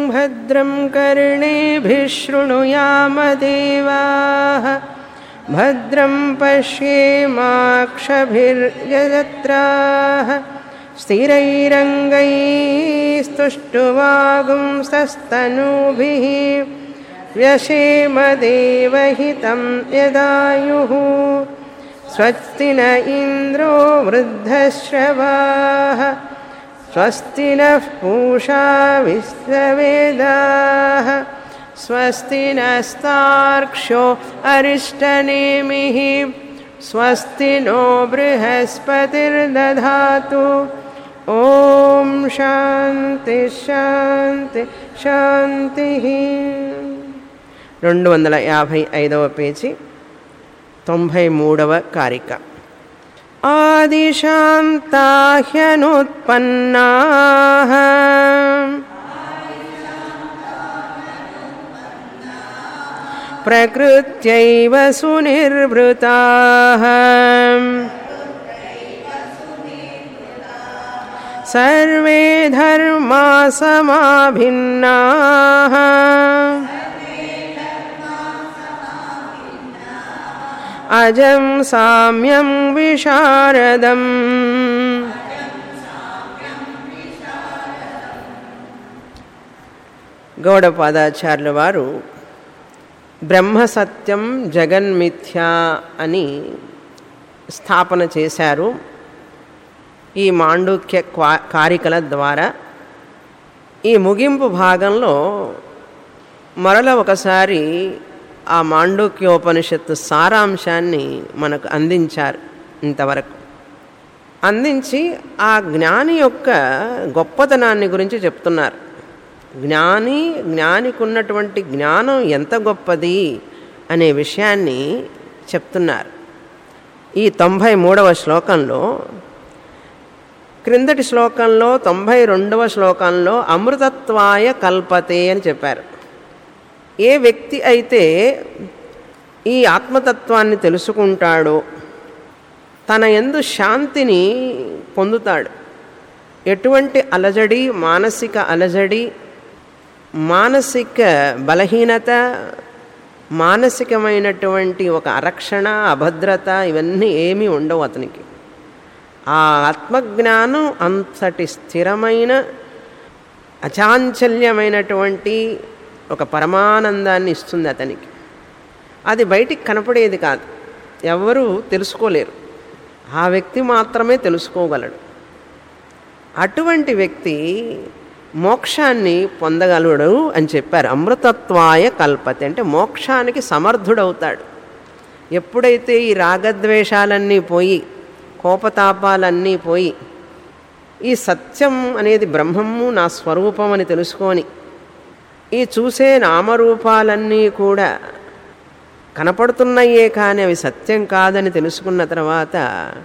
भद्रं कर्णेभिः शृणुयामदेवाः भद्रं पश्येमाक्षभिर्यजत्राः स्थिरैरङ्गैस्तुष्टुवागुंसस्तनूभिः व्यशेमदेवहितं यदायुः स्वस्ति न इन्द्रो वृद्धश्रवाः स्वस्ति नः पूषा विश्ववेदाः स्वस्ति नस्तार्क्ष्यो अरिष्टनेमिः स्वस्ति नो बृहस्पतिर्दधातु ॐ శాంతి శాంతి శాంతి రెండు వందల యాభై ఐదవ పేజీ తొంభై మూడవ కారిక ఆదిశాంతాహ్యనుత్పన్నా ప్రకృత్యైవ సునిర్వృతా సర్వే ధర్మా సమాభిన్నా అజం సామ్యం విశారదం గౌడపాదాచార్యుల వారు బ్రహ్మసత్యం జగన్మిథ్య అని స్థాపన చేశారు ఈ మాండూక్య క్వా కారికల ద్వారా ఈ ముగింపు భాగంలో మరల ఒకసారి ఆ మాండూక్యోపనిషత్తు సారాంశాన్ని మనకు అందించారు ఇంతవరకు అందించి ఆ జ్ఞాని యొక్క గొప్పతనాన్ని గురించి చెప్తున్నారు జ్ఞాని జ్ఞానికి ఉన్నటువంటి జ్ఞానం ఎంత గొప్పది అనే విషయాన్ని చెప్తున్నారు ఈ తొంభై మూడవ శ్లోకంలో క్రిందటి శ్లోకంలో తొంభై రెండవ శ్లోకంలో అమృతత్వాయ కల్పతే అని చెప్పారు ఏ వ్యక్తి అయితే ఈ ఆత్మతత్వాన్ని తెలుసుకుంటాడో తన ఎందు శాంతిని పొందుతాడు ఎటువంటి అలజడి మానసిక అలజడి మానసిక బలహీనత మానసికమైనటువంటి ఒక అరక్షణ అభద్రత ఇవన్నీ ఏమీ ఉండవు అతనికి ఆ ఆత్మజ్ఞానం అంతటి స్థిరమైన అచాంచల్యమైనటువంటి ఒక పరమానందాన్ని ఇస్తుంది అతనికి అది బయటికి కనపడేది కాదు ఎవరు తెలుసుకోలేరు ఆ వ్యక్తి మాత్రమే తెలుసుకోగలడు అటువంటి వ్యక్తి మోక్షాన్ని పొందగలడు అని చెప్పారు అమృతత్వాయ కల్పతి అంటే మోక్షానికి సమర్థుడవుతాడు ఎప్పుడైతే ఈ రాగద్వేషాలన్నీ పోయి కోపతాపాలన్నీ పోయి ఈ సత్యం అనేది బ్రహ్మము నా స్వరూపం అని తెలుసుకొని ఈ చూసే నామరూపాలన్నీ కూడా కనపడుతున్నాయే కానీ అవి సత్యం కాదని తెలుసుకున్న తర్వాత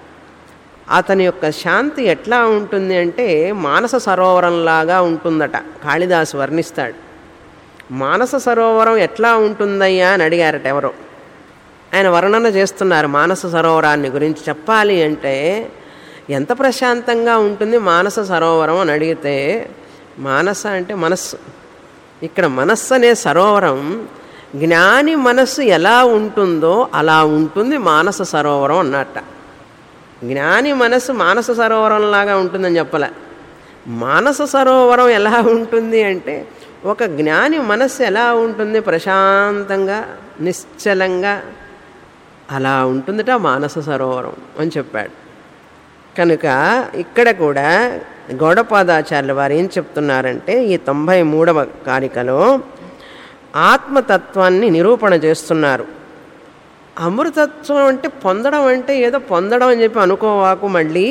అతని యొక్క శాంతి ఎట్లా ఉంటుంది అంటే మానస సరోవరంలాగా ఉంటుందట కాళిదాసు వర్ణిస్తాడు మానస సరోవరం ఎట్లా ఉంటుందయ్యా అని అడిగారట ఎవరో ఆయన వర్ణన చేస్తున్నారు మానస సరోవరాన్ని గురించి చెప్పాలి అంటే ఎంత ప్రశాంతంగా ఉంటుంది మానస సరోవరం అని అడిగితే మానస అంటే మనస్సు ఇక్కడ మనస్సు అనే సరోవరం జ్ఞాని మనస్సు ఎలా ఉంటుందో అలా ఉంటుంది మానస సరోవరం అన్నట్ట జ్ఞాని మనస్సు మానస సరోవరంలాగా ఉంటుందని చెప్పలే మానస సరోవరం ఎలా ఉంటుంది అంటే ఒక జ్ఞాని మనస్సు ఎలా ఉంటుంది ప్రశాంతంగా నిశ్చలంగా అలా ఉంటుందట మానస సరోవరం అని చెప్పాడు కనుక ఇక్కడ కూడా గౌడపాదాచార్యుల వారు ఏం చెప్తున్నారంటే ఈ తొంభై మూడవ కారికలో ఆత్మతత్వాన్ని నిరూపణ చేస్తున్నారు అమృతత్వం అంటే పొందడం అంటే ఏదో పొందడం అని చెప్పి అనుకోవాకు మళ్ళీ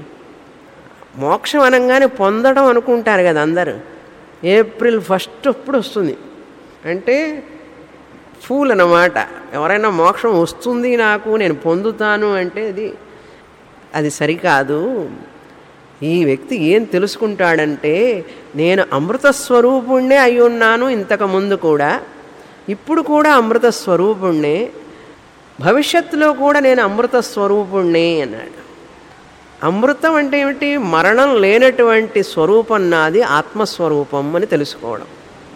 మోక్షం అనగానే పొందడం అనుకుంటారు కదా అందరు ఏప్రిల్ ఫస్ట్ అప్పుడు వస్తుంది అంటే ఫూల్ అన్నమాట ఎవరైనా మోక్షం వస్తుంది నాకు నేను పొందుతాను అంటే అది అది సరికాదు ఈ వ్యక్తి ఏం తెలుసుకుంటాడంటే నేను అమృత స్వరూపుణ్ణే అయి ఉన్నాను ఇంతకుముందు కూడా ఇప్పుడు కూడా అమృత స్వరూపుణ్ణే భవిష్యత్తులో కూడా నేను అమృత స్వరూపుణ్ణే అన్నాడు అమృతం అంటే ఏమిటి మరణం లేనటువంటి స్వరూపం నాది ఆత్మస్వరూపం అని తెలుసుకోవడం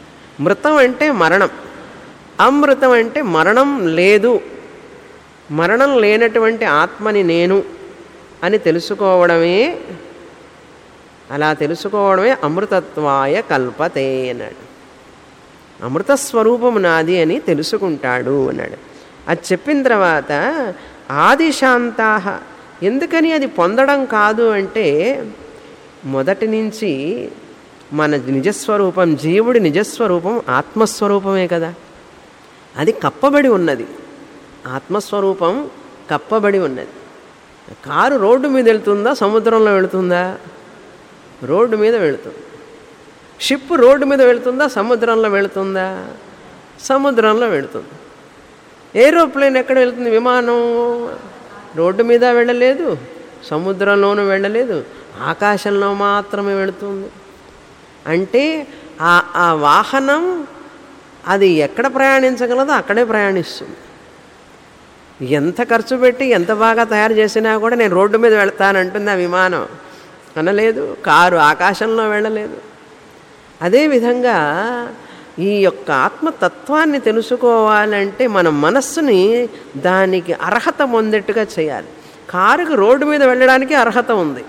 మృతం అంటే మరణం అమృతం అంటే మరణం లేదు మరణం లేనటువంటి ఆత్మని నేను అని తెలుసుకోవడమే అలా తెలుసుకోవడమే అమృతత్వాయ కల్పతే అన్నాడు అమృత స్వరూపము నాది అని తెలుసుకుంటాడు అన్నాడు అది చెప్పిన తర్వాత ఆదిశాంతాహ ఎందుకని అది పొందడం కాదు అంటే మొదటి నుంచి మన నిజస్వరూపం జీవుడి నిజస్వరూపం ఆత్మస్వరూపమే కదా అది కప్పబడి ఉన్నది ఆత్మస్వరూపం కప్పబడి ఉన్నది కారు రోడ్డు మీద వెళ్తుందా సముద్రంలో వెళుతుందా రోడ్డు మీద వెళుతుంది షిప్ రోడ్డు మీద వెళుతుందా సముద్రంలో వెళుతుందా సముద్రంలో వెళుతుంది ఏరోప్లేన్ ఎక్కడ వెళ్తుంది విమానం రోడ్డు మీద వెళ్ళలేదు సముద్రంలోనూ వెళ్ళలేదు ఆకాశంలో మాత్రమే వెళుతుంది అంటే ఆ ఆ వాహనం అది ఎక్కడ ప్రయాణించగలదో అక్కడే ప్రయాణిస్తుంది ఎంత ఖర్చు పెట్టి ఎంత బాగా తయారు చేసినా కూడా నేను రోడ్డు మీద వెళ్తానంటుంది ఆ విమానం అనలేదు కారు ఆకాశంలో వెళ్ళలేదు అదేవిధంగా ఈ యొక్క ఆత్మతత్వాన్ని తెలుసుకోవాలంటే మన మనస్సుని దానికి అర్హత పొందేట్టుగా చేయాలి కారుకి రోడ్డు మీద వెళ్ళడానికి అర్హత ఉంది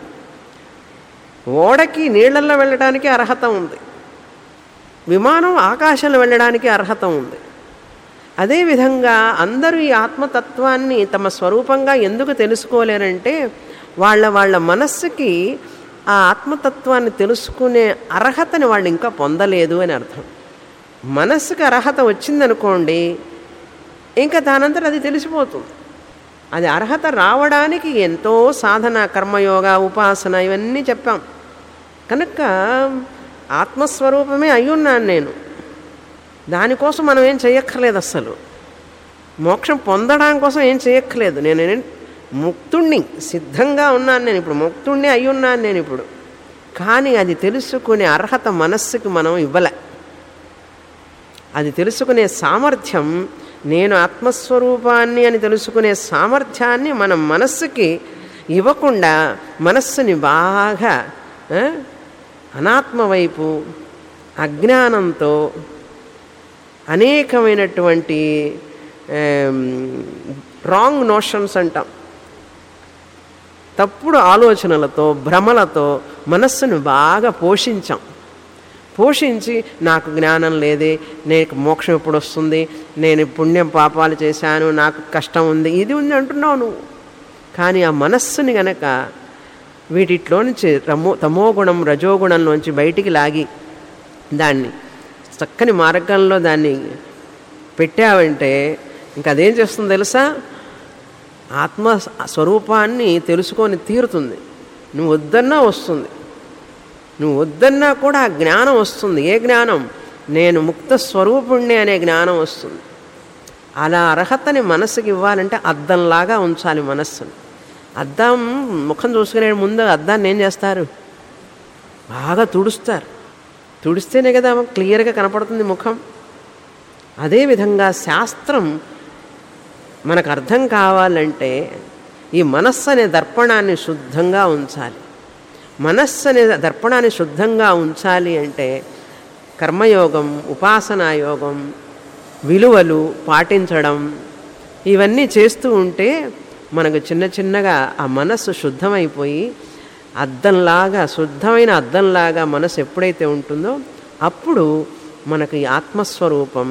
ఓడకి నీళ్ళల్లో వెళ్ళడానికి అర్హత ఉంది విమానం ఆకాశంలో వెళ్ళడానికి అర్హత ఉంది అదేవిధంగా అందరూ ఈ ఆత్మతత్వాన్ని తమ స్వరూపంగా ఎందుకు తెలుసుకోలేరంటే వాళ్ళ వాళ్ళ మనస్సుకి ఆ ఆత్మతత్వాన్ని తెలుసుకునే అర్హతని వాళ్ళు ఇంకా పొందలేదు అని అర్థం మనస్సుకి అర్హత వచ్చిందనుకోండి ఇంకా దానంతట అది తెలిసిపోతుంది అది అర్హత రావడానికి ఎంతో సాధన కర్మయోగ ఉపాసన ఇవన్నీ చెప్పాం కనుక ఆత్మస్వరూపమే అయ్యున్నాను నేను దానికోసం మనం ఏం చేయక్కర్లేదు అస్సలు మోక్షం పొందడం కోసం ఏం చేయక్కర్లేదు నేను ముక్తుణ్ణి సిద్ధంగా ఉన్నాను నేను ఇప్పుడు ముక్తుణ్ణి అయి ఉన్నాను నేను ఇప్పుడు కానీ అది తెలుసుకునే అర్హత మనస్సుకి మనం ఇవ్వలే అది తెలుసుకునే సామర్థ్యం నేను ఆత్మస్వరూపాన్ని అని తెలుసుకునే సామర్థ్యాన్ని మన మనస్సుకి ఇవ్వకుండా మనస్సుని బాగా ఆ, అనాత్మ వైపు అజ్ఞానంతో అనేకమైనటువంటి రాంగ్ నోషన్స్ అంటాం తప్పుడు ఆలోచనలతో భ్రమలతో మనస్సును బాగా పోషించాం పోషించి నాకు జ్ఞానం లేదే నేను మోక్షం ఎప్పుడు వస్తుంది నేను పుణ్యం పాపాలు చేశాను నాకు కష్టం ఉంది ఇది ఉంది అంటున్నావు నువ్వు కానీ ఆ మనస్సుని గనక వీటిలో నుంచి రమో తమోగుణం రజోగుణంలోంచి బయటికి లాగి దాన్ని చక్కని మార్గంలో దాన్ని పెట్టావంటే ఇంకా అదేం చేస్తుంది తెలుసా ఆత్మ స్వరూపాన్ని తెలుసుకొని తీరుతుంది నువ్వు వద్దన్నా వస్తుంది నువ్వు వద్దన్నా కూడా ఆ జ్ఞానం వస్తుంది ఏ జ్ఞానం నేను ముక్త స్వరూపుణ్ణి అనే జ్ఞానం వస్తుంది అలా అర్హతని మనసుకి ఇవ్వాలంటే అద్దంలాగా ఉంచాలి మనస్సును అద్దం ముఖం చూసుకునే ముందు అద్దాన్ని ఏం చేస్తారు బాగా తుడుస్తారు తుడిస్తేనే కదా క్లియర్గా కనపడుతుంది ముఖం అదేవిధంగా శాస్త్రం మనకు అర్థం కావాలంటే ఈ మనస్సు అనే దర్పణాన్ని శుద్ధంగా ఉంచాలి మనస్సు అనే దర్పణాన్ని శుద్ధంగా ఉంచాలి అంటే కర్మయోగం ఉపాసనా యోగం విలువలు పాటించడం ఇవన్నీ చేస్తూ ఉంటే మనకు చిన్న చిన్నగా ఆ మనస్సు శుద్ధమైపోయి అద్దంలాగా శుద్ధమైన అద్దంలాగా మనసు ఎప్పుడైతే ఉంటుందో అప్పుడు మనకు ఈ ఆత్మస్వరూపం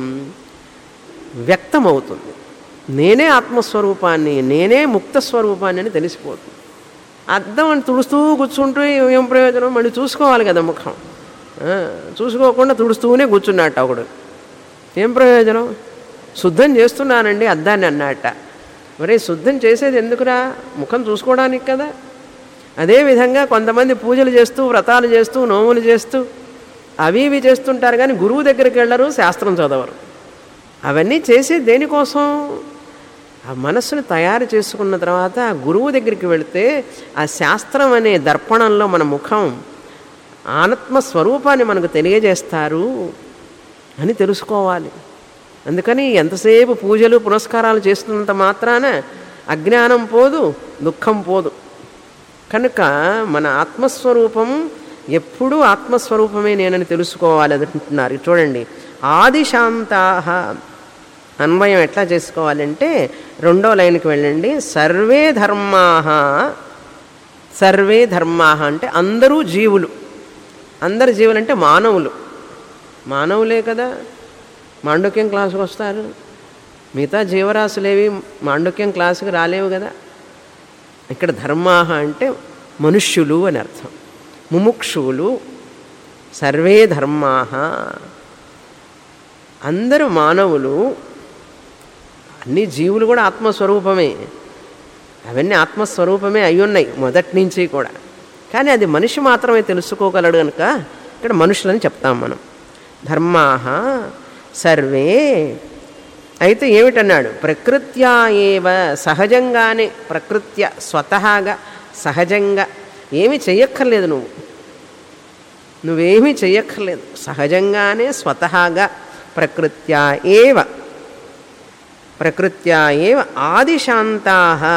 వ్యక్తమవుతుంది నేనే ఆత్మస్వరూపాన్ని నేనే ముక్త స్వరూపాన్ని అని తెలిసిపోతుంది అద్దం అని తుడుస్తూ కూర్చుంటూ ఏం ప్రయోజనం మళ్ళీ చూసుకోవాలి కదా ముఖం ఆ, చూసుకోకుండా తుడుస్తూనే కూర్చున్నట్టు ఒకడు ఏం ప్రయోజనం శుద్ధం చేస్తున్నానండి అద్దాన్ని అన్నట్ట మరి శుద్ధం చేసేది ఎందుకురా ముఖం చూసుకోవడానికి కదా అదేవిధంగా కొంతమంది పూజలు చేస్తూ వ్రతాలు చేస్తూ నోములు చేస్తూ అవి ఇవి చేస్తుంటారు కానీ గురువు దగ్గరికి వెళ్ళరు శాస్త్రం చదవరు అవన్నీ చేసి దేనికోసం ఆ మనస్సును తయారు చేసుకున్న తర్వాత ఆ గురువు దగ్గరికి వెళితే ఆ శాస్త్రం అనే దర్పణంలో మన ముఖం ఆత్మ స్వరూపాన్ని మనకు తెలియజేస్తారు అని తెలుసుకోవాలి అందుకని ఎంతసేపు పూజలు పునస్కారాలు చేస్తున్నంత మాత్రాన అజ్ఞానం పోదు దుఃఖం పోదు కనుక మన ఆత్మస్వరూపం ఎప్పుడూ ఆత్మస్వరూపమే నేనని తెలుసుకోవాలి అది అంటున్నారు చూడండి ఆదిశాంతా అన్వయం ఎట్లా చేసుకోవాలంటే రెండో లైన్కి వెళ్ళండి సర్వే ధర్మా సర్వే ధర్మా అంటే అందరూ జీవులు అందరు జీవులు అంటే మానవులు మానవులే కదా మాండుక్యం క్లాసుకు వస్తారు మిగతా జీవరాశులేవి మాండుక్యం క్లాసుకు రాలేవు కదా ఇక్కడ ధర్మాహ అంటే మనుష్యులు అని అర్థం ముముక్షువులు సర్వే ధర్మాహ అందరూ మానవులు అన్ని జీవులు కూడా ఆత్మస్వరూపమే అవన్నీ ఆత్మస్వరూపమే అయి ఉన్నాయి మొదటి నుంచి కూడా కానీ అది మనిషి మాత్రమే తెలుసుకోగలడు కనుక ఇక్కడ మనుషులని చెప్తాం మనం ధర్మాహ సర్వే అయితే ఏమిటన్నాడు ప్రకృత్యా ఏవ సహజంగానే ప్రకృత్య స్వతహాగా సహజంగా ఏమి చెయ్యక్కర్లేదు నువ్వు నువ్వేమీ చెయ్యక్కర్లేదు సహజంగానే స్వతహాగా ప్రకృత్యా ఏవ ప్రకృత్యా ఏవ ఆదిశాంతా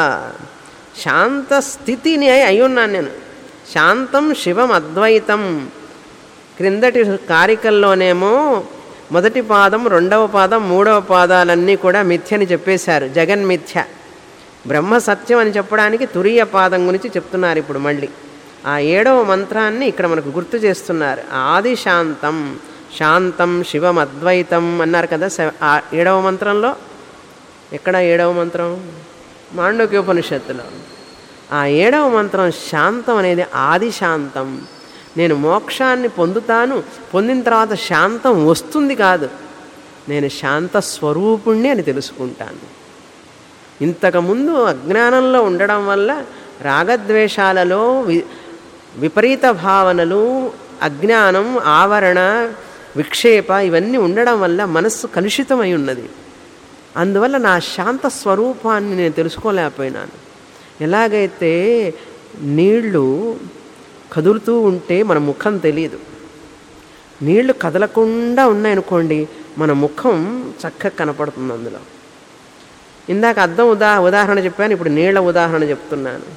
శాంతస్థితిని అయి ఉన్నాను నేను శాంతం శివం అద్వైతం క్రిందటి కారికల్లోనేమో మొదటి పాదం రెండవ పాదం మూడవ పాదాలన్నీ కూడా మిథ్యని చెప్పేశారు జగన్మిథ్య బ్రహ్మ సత్యం అని చెప్పడానికి తురియ పాదం గురించి చెప్తున్నారు ఇప్పుడు మళ్ళీ ఆ ఏడవ మంత్రాన్ని ఇక్కడ మనకు గుర్తు చేస్తున్నారు ఆది శాంతం శాంతం శివం అద్వైతం అన్నారు కదా సెవ- ఆ ఏడవ మంత్రంలో ఎక్కడ ఏడవ మంత్రం మాండక్యోపనిషత్తులో ఆ ఏడవ మంత్రం శాంతం అనేది ఆది శాంతం నేను మోక్షాన్ని పొందుతాను పొందిన తర్వాత శాంతం వస్తుంది కాదు నేను శాంత స్వరూపుణ్ణి అని తెలుసుకుంటాను ఇంతకుముందు అజ్ఞానంలో ఉండడం వల్ల రాగద్వేషాలలో వి విపరీత భావనలు అజ్ఞానం ఆవరణ విక్షేప ఇవన్నీ ఉండడం వల్ల మనస్సు కలుషితమై ఉన్నది అందువల్ల నా శాంత స్వరూపాన్ని నేను తెలుసుకోలేకపోయినాను ఎలాగైతే నీళ్లు కదులుతూ ఉంటే మన ముఖం తెలియదు నీళ్లు కదలకుండా ఉన్నాయనుకోండి మన ముఖం చక్కగా కనపడుతుంది అందులో ఇందాక అద్దం ఉదా ఉదాహరణ చెప్పాను ఇప్పుడు నీళ్ల ఉదాహరణ చెప్తున్నాను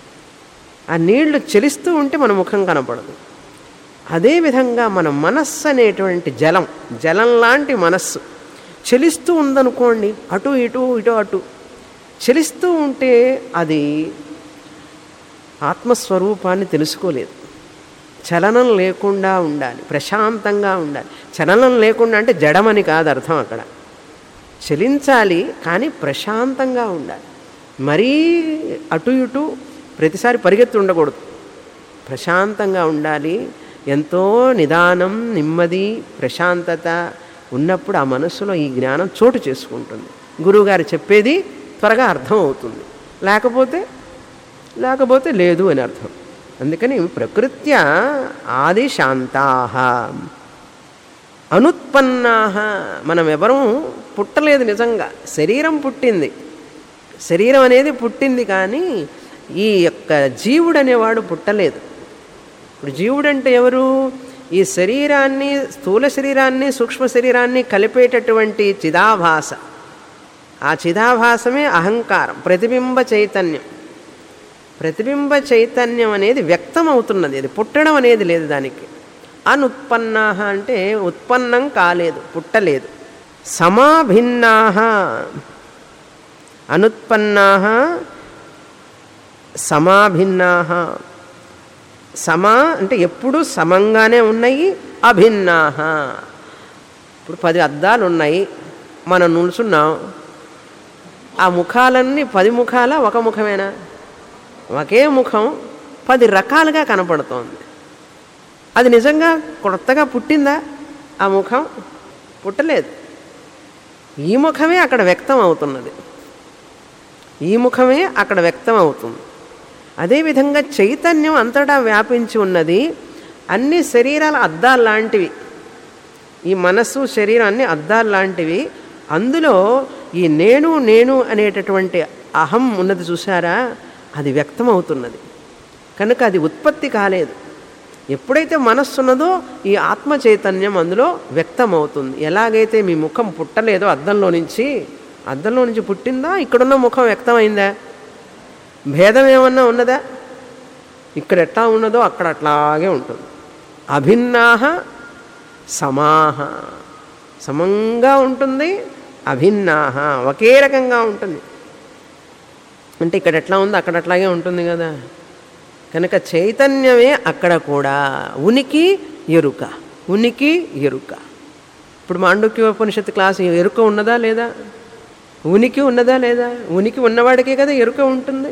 ఆ నీళ్లు చెలిస్తూ ఉంటే మన ముఖం కనపడదు అదేవిధంగా మన మనస్సు అనేటువంటి జలం జలం లాంటి మనస్సు చెలిస్తూ ఉందనుకోండి అటు ఇటు ఇటు అటు చెలిస్తూ ఉంటే అది ఆత్మస్వరూపాన్ని తెలుసుకోలేదు చలనం లేకుండా ఉండాలి ప్రశాంతంగా ఉండాలి చలనం లేకుండా అంటే జడమని కాదు అర్థం అక్కడ చలించాలి కానీ ప్రశాంతంగా ఉండాలి మరీ అటు ఇటు ప్రతిసారి పరిగెత్తి ఉండకూడదు ప్రశాంతంగా ఉండాలి ఎంతో నిదానం నెమ్మది ప్రశాంతత ఉన్నప్పుడు ఆ మనస్సులో ఈ జ్ఞానం చోటు చేసుకుంటుంది గురువుగారు చెప్పేది త్వరగా అర్థం అవుతుంది లేకపోతే లేకపోతే లేదు అని అర్థం అందుకని ప్రకృత్య ఆది శాంతా అనుత్పన్నా మనం ఎవరూ పుట్టలేదు నిజంగా శరీరం పుట్టింది శరీరం అనేది పుట్టింది కానీ ఈ యొక్క జీవుడు అనేవాడు పుట్టలేదు ఇప్పుడు జీవుడు అంటే ఎవరు ఈ శరీరాన్ని స్థూల శరీరాన్ని సూక్ష్మ శరీరాన్ని కలిపేటటువంటి చిదాభాస ఆ చిదాభాసమే అహంకారం ప్రతిబింబ చైతన్యం ప్రతిబింబ చైతన్యం అనేది వ్యక్తం అవుతున్నది అది పుట్టడం అనేది లేదు దానికి అనుత్పన్నా అంటే ఉత్పన్నం కాలేదు పుట్టలేదు సమాభిన్నా అనుత్పన్నా సమాభిన్నా సమా అంటే ఎప్పుడు సమంగానే ఉన్నాయి అభిన్నా ఇప్పుడు పది అద్దాలు ఉన్నాయి మనం నిల్చున్నాం ఆ ముఖాలన్నీ పది ముఖాల ఒక ముఖమేనా ఒకే ముఖం పది రకాలుగా కనపడుతోంది అది నిజంగా కొత్తగా పుట్టిందా ఆ ముఖం పుట్టలేదు ఈ ముఖమే అక్కడ వ్యక్తం అవుతున్నది ఈ ముఖమే అక్కడ వ్యక్తం అవుతుంది అదేవిధంగా చైతన్యం అంతటా వ్యాపించి ఉన్నది అన్ని శరీరాల అద్దాలు లాంటివి ఈ మనస్సు శరీరం అన్ని అద్దాలు లాంటివి అందులో ఈ నేను నేను అనేటటువంటి అహం ఉన్నది చూసారా అది వ్యక్తం అవుతున్నది కనుక అది ఉత్పత్తి కాలేదు ఎప్పుడైతే మనస్సు ఉన్నదో ఈ ఆత్మ చైతన్యం అందులో వ్యక్తం అవుతుంది ఎలాగైతే మీ ముఖం పుట్టలేదో అద్దంలో నుంచి అద్దంలో నుంచి పుట్టిందా ఇక్కడున్న ముఖం వ్యక్తమైందా భేదం ఏమన్నా ఉన్నదా ఇక్కడ ఎట్లా ఉన్నదో అక్కడ అట్లాగే ఉంటుంది అభిన్నాహ సమాహ సమంగా ఉంటుంది అభిన్నాహ ఒకే రకంగా ఉంటుంది అంటే ఇక్కడ ఎట్లా ఉందో అక్కడ అట్లాగే ఉంటుంది కదా కనుక చైతన్యమే అక్కడ కూడా ఉనికి ఎరుక ఉనికి ఎరుక ఇప్పుడు మాండుక్య ఉపనిషత్తు క్లాస్ ఎరుక ఉన్నదా లేదా ఉనికి ఉన్నదా లేదా ఉనికి ఉన్నవాడికే కదా ఎరుక ఉంటుంది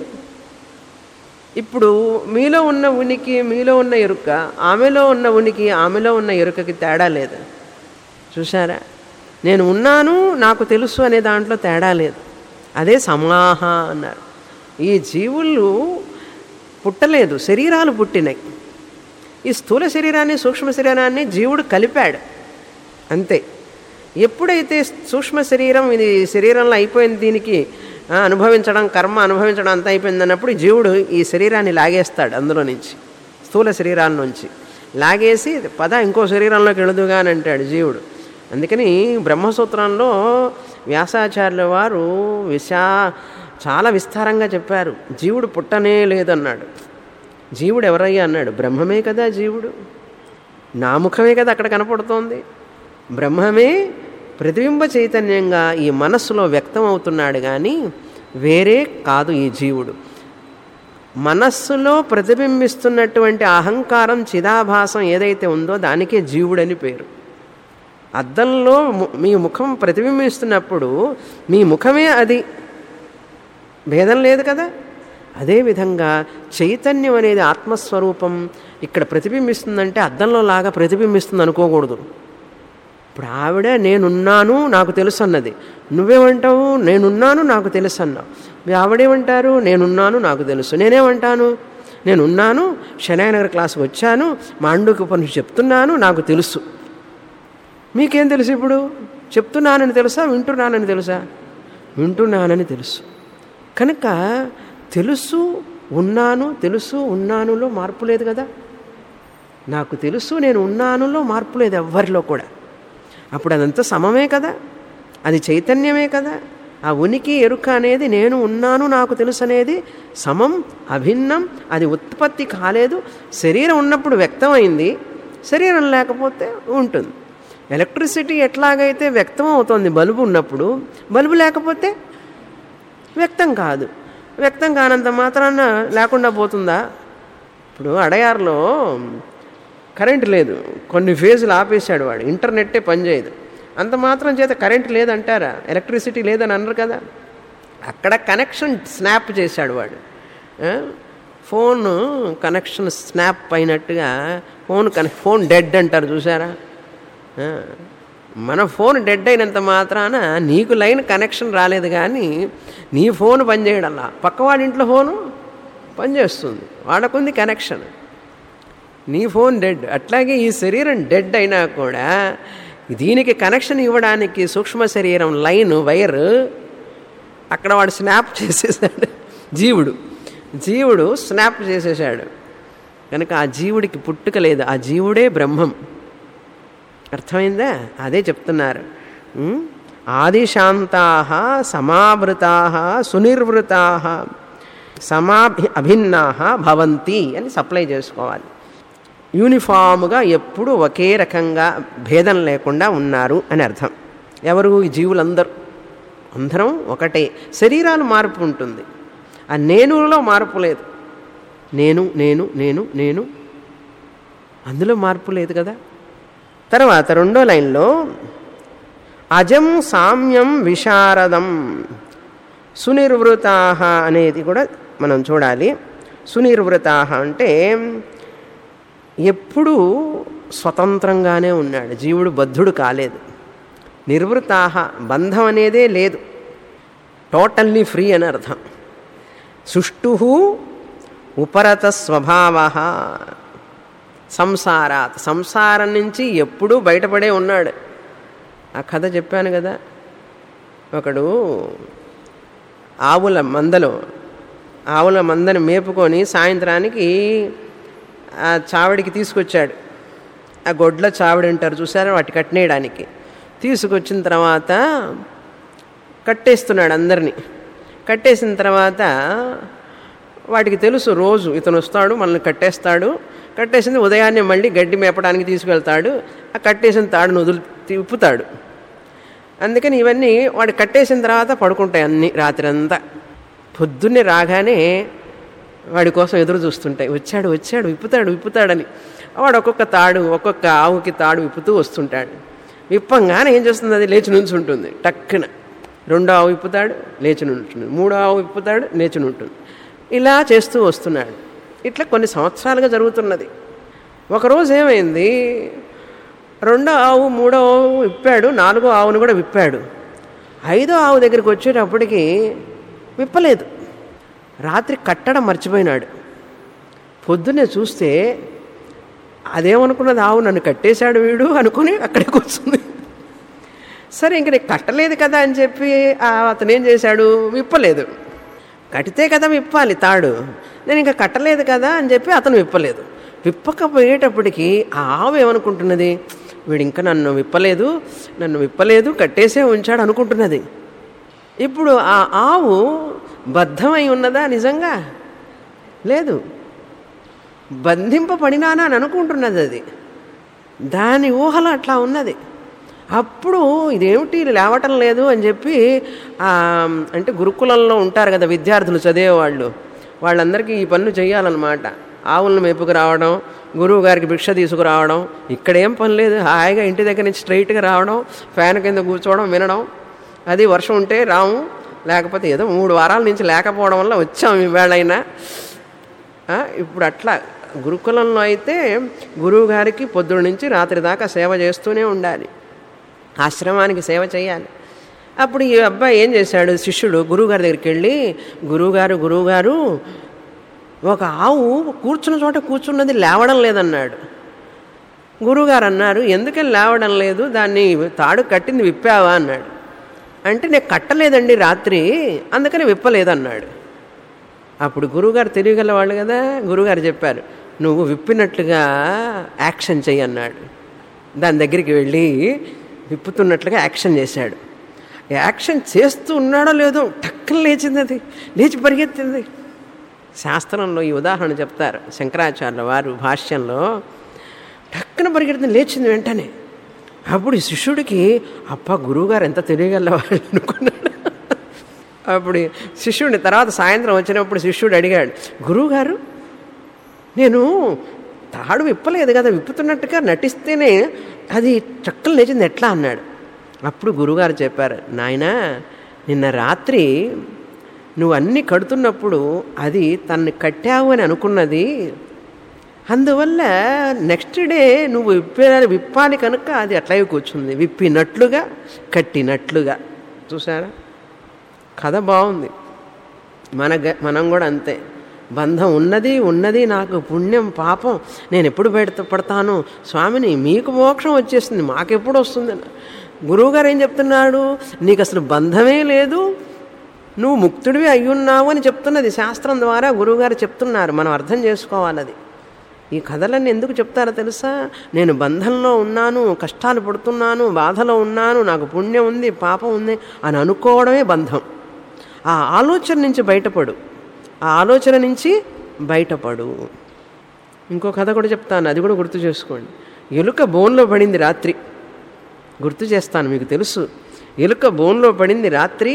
ఇప్పుడు మీలో ఉన్న ఉనికి మీలో ఉన్న ఎరుక ఆమెలో ఉన్న ఉనికి ఆమెలో ఉన్న ఎరుకకి తేడా లేదు చూసారా నేను ఉన్నాను నాకు తెలుసు అనే దాంట్లో తేడా లేదు అదే సమాహ అన్నారు ఈ జీవులు పుట్టలేదు శరీరాలు పుట్టినాయి ఈ స్థూల శరీరాన్ని సూక్ష్మ శరీరాన్ని జీవుడు కలిపాడు అంతే ఎప్పుడైతే సూక్ష్మ శరీరం ఇది శరీరంలో అయిపోయింది దీనికి ఆ, అనుభవించడం కర్మ అనుభవించడం అంతా అయిపోయింది అన్నప్పుడు జీవుడు ఈ శరీరాన్ని లాగేస్తాడు అందులో నుంచి స్థూల శరీరాల నుంచి లాగేసి పద ఇంకో శరీరంలోకి వెళుదుగా అని అంటాడు జీవుడు అందుకని బ్రహ్మసూత్రంలో వ్యాసాచార్యుల వారు విశా చాలా విస్తారంగా చెప్పారు జీవుడు పుట్టనే లేదన్నాడు జీవుడు ఎవరయ్యా అన్నాడు బ్రహ్మమే కదా జీవుడు నా ముఖమే కదా అక్కడ కనపడుతోంది బ్రహ్మమే ప్రతిబింబ చైతన్యంగా ఈ మనస్సులో వ్యక్తం అవుతున్నాడు కానీ వేరే కాదు ఈ జీవుడు మనస్సులో ప్రతిబింబిస్తున్నటువంటి అహంకారం చిదాభాసం ఏదైతే ఉందో దానికే జీవుడని పేరు అద్దంలో ము- మీ ముఖం ప్రతిబింబిస్తున్నప్పుడు మీ ముఖమే అది భేదం లేదు కదా అదేవిధంగా చైతన్యం అనేది ఆత్మస్వరూపం ఇక్కడ ప్రతిబింబిస్తుందంటే అద్దంలో లాగా ప్రతిబింబిస్తుంది అనుకోకూడదు ఇప్పుడు ఆవిడ నేనున్నాను నాకు తెలుసు అన్నది నువ్వేమంటావు నేనున్నాను నాకు తెలుసు అన్నావు మీ ఆవిడేమంటారు నేనున్నాను నాకు తెలుసు నేనేమంటాను నేనున్నాను శనాయనగర్ క్లాస్కి వచ్చాను మాండుకి పని చెప్తున్నాను నాకు తెలుసు మీకేం తెలుసు ఇప్పుడు చెప్తున్నానని తెలుసా వింటున్నానని తెలుసా వింటున్నానని తెలుసు కనుక తెలుసు ఉన్నాను తెలుసు ఉన్నానులో మార్పు లేదు కదా నాకు తెలుసు నేను ఉన్నానులో మార్పు లేదు ఎవ్వరిలో కూడా అప్పుడు అదంతా సమమే కదా అది చైతన్యమే కదా ఆ ఉనికి ఎరుక అనేది నేను ఉన్నాను నాకు తెలుసు అనేది సమం అభిన్నం అది ఉత్పత్తి కాలేదు శరీరం ఉన్నప్పుడు వ్యక్తమైంది శరీరం లేకపోతే ఉంటుంది ఎలక్ట్రిసిటీ ఎట్లాగైతే వ్యక్తం అవుతుంది బల్బు ఉన్నప్పుడు బల్బు లేకపోతే వ్యక్తం కాదు వ్యక్తం కానంత మాత్రాన లేకుండా పోతుందా ఇప్పుడు అడయార్లో కరెంట్ లేదు కొన్ని ఫేజులు ఆపేశాడు వాడు ఇంటర్నెట్టే పనిచేయదు అంత మాత్రం చేత కరెంట్ లేదంటారా ఎలక్ట్రిసిటీ లేదని అన్నారు కదా అక్కడ కనెక్షన్ స్నాప్ చేశాడు వాడు ఆ? ఫోన్ కనెక్షన్ స్నాప్ అయినట్టుగా ఫోన్ కనె ఫోన్ డెడ్ అంటారు చూసారా ఆ, మన ఫోన్ డెడ్ అయినంత మాత్రాన నీకు లైన్ కనెక్షన్ రాలేదు కానీ నీ ఫోన్ పనిచేయడంలా పక్కవాడి ఇంట్లో ఫోను పనిచేస్తుంది వాడకుంది కనెక్షన్ నీ ఫోన్ డెడ్ అట్లాగే ఈ శరీరం డెడ్ అయినా కూడా దీనికి కనెక్షన్ ఇవ్వడానికి సూక్ష్మ శరీరం లైన్ వైర్ అక్కడ వాడు స్నాప్ చేసేసాడు జీవుడు జీవుడు స్నాప్ చేసేసాడు కనుక ఆ జీవుడికి పుట్టుక లేదు ఆ జీవుడే బ్రహ్మం అర్థమైందా అదే చెప్తున్నారు ఉం? ఆదిశాంతా సమావృతా సునిర్వృతా సమాభి అభిన్నా భవంతి అని సప్లై చేసుకోవాలి యూనిఫామ్గా ఎప్పుడు ఒకే రకంగా భేదం లేకుండా ఉన్నారు అని అర్థం ఎవరు ఈ జీవులందరూ అందరం ఒకటే శరీరాలు మార్పు ఉంటుంది ఆ నేనులో మార్పు లేదు నేను నేను నేను నేను అందులో మార్పు లేదు కదా తర్వాత రెండో లైన్లో అజం సామ్యం విశారదం సునిర్వృతా అనేది కూడా మనం చూడాలి సునిర్వృతా అంటే ఎప్పుడూ స్వతంత్రంగానే ఉన్నాడు జీవుడు బద్ధుడు కాలేదు నిర్వృతాహ బంధం అనేదే లేదు టోటల్లీ ఫ్రీ అని అర్థం సుష్టు ఉపరత స్వభావ సంసారాత్ సంసారం నుంచి ఎప్పుడూ బయటపడే ఉన్నాడు ఆ కథ చెప్పాను కదా ఒకడు ఆవుల మందలో ఆవుల మందని మేపుకొని సాయంత్రానికి ఆ చావడికి తీసుకొచ్చాడు ఆ గొడ్ల చావిడి అంటారు చూసారా వాటి కట్టినేయడానికి తీసుకొచ్చిన తర్వాత కట్టేస్తున్నాడు అందరినీ కట్టేసిన తర్వాత వాటికి తెలుసు రోజు ఇతను వస్తాడు మనల్ని కట్టేస్తాడు కట్టేసింది ఉదయాన్నే మళ్ళీ గడ్డి మేపడానికి తీసుకెళ్తాడు ఆ కట్టేసిన తాడును వదులు తిప్పుతాడు అందుకని ఇవన్నీ వాడు కట్టేసిన తర్వాత పడుకుంటాయి అన్నీ రాత్రి అంతా పొద్దున్నే రాగానే వాడి కోసం ఎదురు చూస్తుంటాయి వచ్చాడు వచ్చాడు విప్పుతాడు విప్పుతాడని వాడు ఒక్కొక్క తాడు ఒక్కొక్క ఆవుకి తాడు విప్పుతూ వస్తుంటాడు విప్పంగానే ఏం చేస్తుంది అది లేచి నుంచి ఉంటుంది టక్కున రెండో ఆవు విప్పుతాడు లేచి ఉంటుంది మూడో ఆవు విప్పుతాడు లేచి ఉంటుంది ఇలా చేస్తూ వస్తున్నాడు ఇట్లా కొన్ని సంవత్సరాలుగా జరుగుతున్నది ఒకరోజు ఏమైంది రెండో ఆవు మూడో ఆవు విప్పాడు నాలుగో ఆవును కూడా విప్పాడు ఐదో ఆవు దగ్గరికి వచ్చేటప్పటికి విప్పలేదు రాత్రి కట్టడం మర్చిపోయినాడు పొద్దున్నే చూస్తే అదేమనుకున్నది ఆవు నన్ను కట్టేశాడు వీడు అనుకుని అక్కడే కూర్చుంది సరే ఇంక నీకు కట్టలేదు కదా అని చెప్పి ఆ అతను ఏం చేశాడు విప్పలేదు కడితే కదా విప్పాలి తాడు నేను ఇంకా కట్టలేదు కదా అని చెప్పి అతను విప్పలేదు విప్పకపోయేటప్పటికి ఆ ఆవు ఏమనుకుంటున్నది వీడు ఇంకా నన్ను విప్పలేదు నన్ను విప్పలేదు కట్టేసే ఉంచాడు అనుకుంటున్నది ఇప్పుడు ఆ ఆవు బద్ధమై ఉన్నదా నిజంగా లేదు బంధింపబడినానా అని అనుకుంటున్నది అది దాని ఊహలో అట్లా ఉన్నది అప్పుడు ఇదేమిటి లేవటం లేదు అని చెప్పి ఆ, అంటే గురుకులంలో ఉంటారు కదా విద్యార్థులు చదివేవాళ్ళు వాళ్ళందరికీ ఈ పనులు చేయాలన్నమాట ఆవులను మేపుకు రావడం గురువు గారికి భిక్ష తీసుకురావడం ఇక్కడేం పని లేదు హాయిగా ఇంటి దగ్గర నుంచి స్ట్రైట్గా రావడం ఫ్యాన్ కింద కూర్చోవడం వినడం అది వర్షం ఉంటే రాము లేకపోతే ఏదో మూడు వారాల నుంచి లేకపోవడం వల్ల వచ్చాం ఈవేళైనా ఆ, ఇప్పుడు అట్లా గురుకులంలో అయితే గురువు గారికి పొద్దున్న నుంచి రాత్రి దాకా సేవ చేస్తూనే ఉండాలి ఆశ్రమానికి సేవ చేయాలి అప్పుడు ఈ అబ్బాయి ఏం చేశాడు శిష్యుడు గురువుగారి దగ్గరికి వెళ్ళి గురువుగారు గురువుగారు ఒక ఆవు కూర్చున్న చోట కూర్చున్నది లేవడం లేదన్నాడు గురువుగారు అన్నారు ఎందుకని లేవడం లేదు దాన్ని తాడు కట్టింది విప్పావా అన్నాడు అంటే నేను కట్టలేదండి రాత్రి అందుకని విప్పలేదన్నాడు అప్పుడు గురువుగారు తెలియగల వాళ్ళు కదా గురువుగారు చెప్పారు నువ్వు విప్పినట్లుగా యాక్షన్ చెయ్యి అన్నాడు దాని దగ్గరికి వెళ్ళి విప్పుతున్నట్లుగా యాక్షన్ చేశాడు యాక్షన్ చేస్తూ ఉన్నాడో లేదో టక్కన లేచింది అది లేచి పరిగెత్తింది శాస్త్రంలో ఈ ఉదాహరణ చెప్తారు శంకరాచార్యుల వారు భాష్యంలో టక్కున పరిగెత్తింది లేచింది వెంటనే అప్పుడు ఈ శిష్యుడికి అప్ప గురువుగారు ఎంత తెలియగలవాళ్ళు అనుకున్నాడు అప్పుడు శిష్యుడిని తర్వాత సాయంత్రం వచ్చినప్పుడు శిష్యుడు అడిగాడు గురువుగారు నేను తాడు విప్పలేదు కదా విప్పుతున్నట్టుగా నటిస్తేనే అది చక్కలు లేచింది ఎట్లా అన్నాడు అప్పుడు గురుగారు చెప్పారు నాయనా నిన్న రాత్రి నువ్వు అన్నీ కడుతున్నప్పుడు అది తన్ని కట్టావు అని అనుకున్నది అందువల్ల నెక్స్ట్ డే నువ్వు విప్పాలి విప్పాలి కనుక అది అట్లాగే కూర్చుంది విప్పినట్లుగా కట్టినట్లుగా చూసారా కథ బాగుంది మన గ- మనం కూడా అంతే బంధం ఉన్నది ఉన్నది నాకు పుణ్యం పాపం నేను ఎప్పుడు పెడత పడతాను స్వామిని మీకు మోక్షం వచ్చేస్తుంది మాకెప్పుడు వస్తుంది గురువుగారు ఏం చెప్తున్నాడు నీకు అసలు బంధమే లేదు నువ్వు ముక్తుడివి అయ్యున్నావు అని చెప్తున్నది శాస్త్రం ద్వారా గురువుగారు చెప్తున్నారు మనం అర్థం చేసుకోవాలి అది ఈ కథలన్నీ ఎందుకు చెప్తారో తెలుసా నేను బంధంలో ఉన్నాను కష్టాలు పడుతున్నాను బాధలో ఉన్నాను నాకు పుణ్యం ఉంది పాపం ఉంది అని అనుకోవడమే బంధం ఆ ఆలోచన నుంచి బయటపడు ఆ ఆలోచన నుంచి బయటపడు ఇంకో కథ కూడా చెప్తాను అది కూడా గుర్తు చేసుకోండి ఎలుక బోన్లో పడింది రాత్రి గుర్తు చేస్తాను మీకు తెలుసు ఎలుక బోన్లో పడింది రాత్రి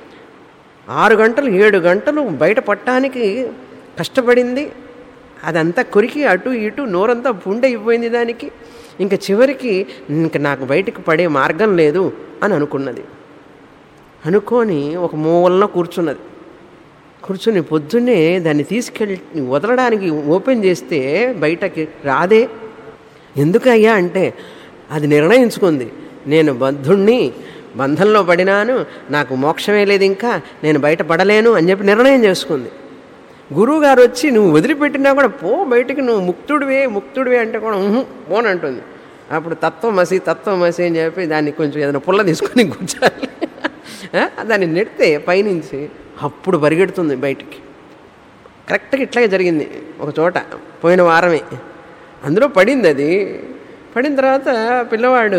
ఆరు గంటలు ఏడు గంటలు బయట పట్టడానికి కష్టపడింది అదంతా కొరికి అటు ఇటు నోరంతా పుండైపోయింది దానికి ఇంకా చివరికి ఇంక నాకు బయటకు పడే మార్గం లేదు అని అనుకున్నది అనుకొని ఒక మూలన కూర్చున్నది కూర్చుని పొద్దున్నే దాన్ని తీసుకెళ్ళి వదలడానికి ఓపెన్ చేస్తే బయటకి రాదే ఎందుకయ్యా అంటే అది నిర్ణయించుకుంది నేను బద్ధుణ్ణి బంధంలో పడినాను నాకు మోక్షమే లేదు ఇంకా నేను బయట పడలేను అని చెప్పి నిర్ణయం చేసుకుంది గురువుగారు వచ్చి నువ్వు వదిలిపెట్టినా కూడా పో బయటికి నువ్వు ముక్తుడివే ముక్తుడివే అంటే కూడా "ఉహు, పోనంటుంది అప్పుడు తత్వమసి తత్వమసి అని చెప్పి దాన్ని కొంచెం ఏదైనా పుల్ల తీసుకొని కూర్చోాలి ఆ, దాన్ని నెడితే పైనుంచి అప్పుడు పరిగెడుతుంది బయటికి కరెక్ట్గా ఇట్లాగే జరిగింది ఒక చోట పోయిన వారమే అందులో పడింది అది పడిన తర్వాత పిల్లవాడు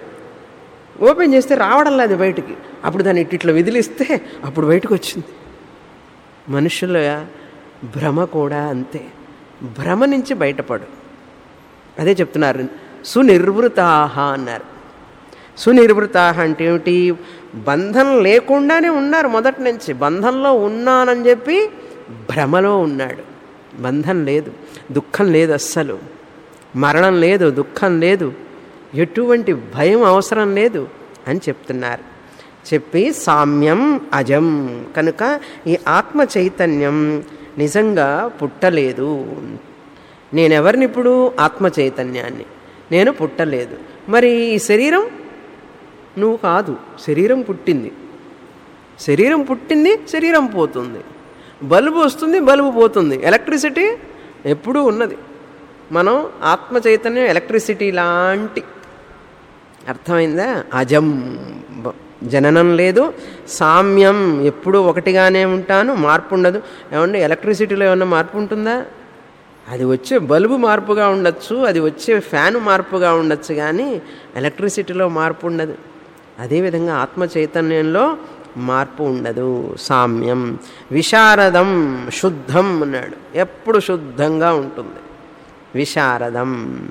ఓపెన్ చేస్తే రావడం లేదు బయటికి అప్పుడు దాన్ని ఇట్లా ఇట్లా విదిలిస్తే అప్పుడు బయటకు వచ్చింది మనుషుల భ్రమ కూడా అంతే భ్రమ నుంచి బయటపడు అదే చెప్తున్నారు సునిర్వృతాహ అన్నారు సునిర్వృత అంటే ఏమిటి బంధం లేకుండానే ఉన్నారు మొదటి నుంచి బంధంలో ఉన్నానని చెప్పి భ్రమలో ఉన్నాడు బంధం లేదు దుఃఖం లేదు అస్సలు మరణం లేదు దుఃఖం లేదు ఎటువంటి భయం అవసరం లేదు అని చెప్తున్నారు చెప్పి సామ్యం అజం కనుక ఈ ఆత్మ చైతన్యం నిజంగా పుట్టలేదు నేనెవరిని ఇప్పుడు ఆత్మ చైతన్యాన్ని నేను పుట్టలేదు మరి ఈ శరీరం నువ్వు కాదు శరీరం పుట్టింది శరీరం పుట్టింది శరీరం పోతుంది బల్బు వస్తుంది బల్బు పోతుంది ఎలక్ట్రిసిటీ ఎప్పుడూ ఉన్నది మనం ఆత్మ చైతన్యం ఎలక్ట్రిసిటీ లాంటి అర్థమైందా అజం బ- జననం లేదు సామ్యం ఎప్పుడూ ఒకటిగానే ఉంటాను మార్పు ఉండదు ఏమంటే ఎలక్ట్రిసిటీలో ఏమన్నా మార్పు ఉంటుందా అది వచ్చే బల్బు మార్పుగా ఉండొచ్చు అది వచ్చే ఫ్యాన్ మార్పుగా ఉండొచ్చు కానీ ఎలక్ట్రిసిటీలో మార్పు ఉండదు అదేవిధంగా ఆత్మ చైతన్యంలో మార్పు ఉండదు సామ్యం విశారదం శుద్ధం అన్నాడు ఎప్పుడు శుద్ధంగా ఉంటుంది విశారదం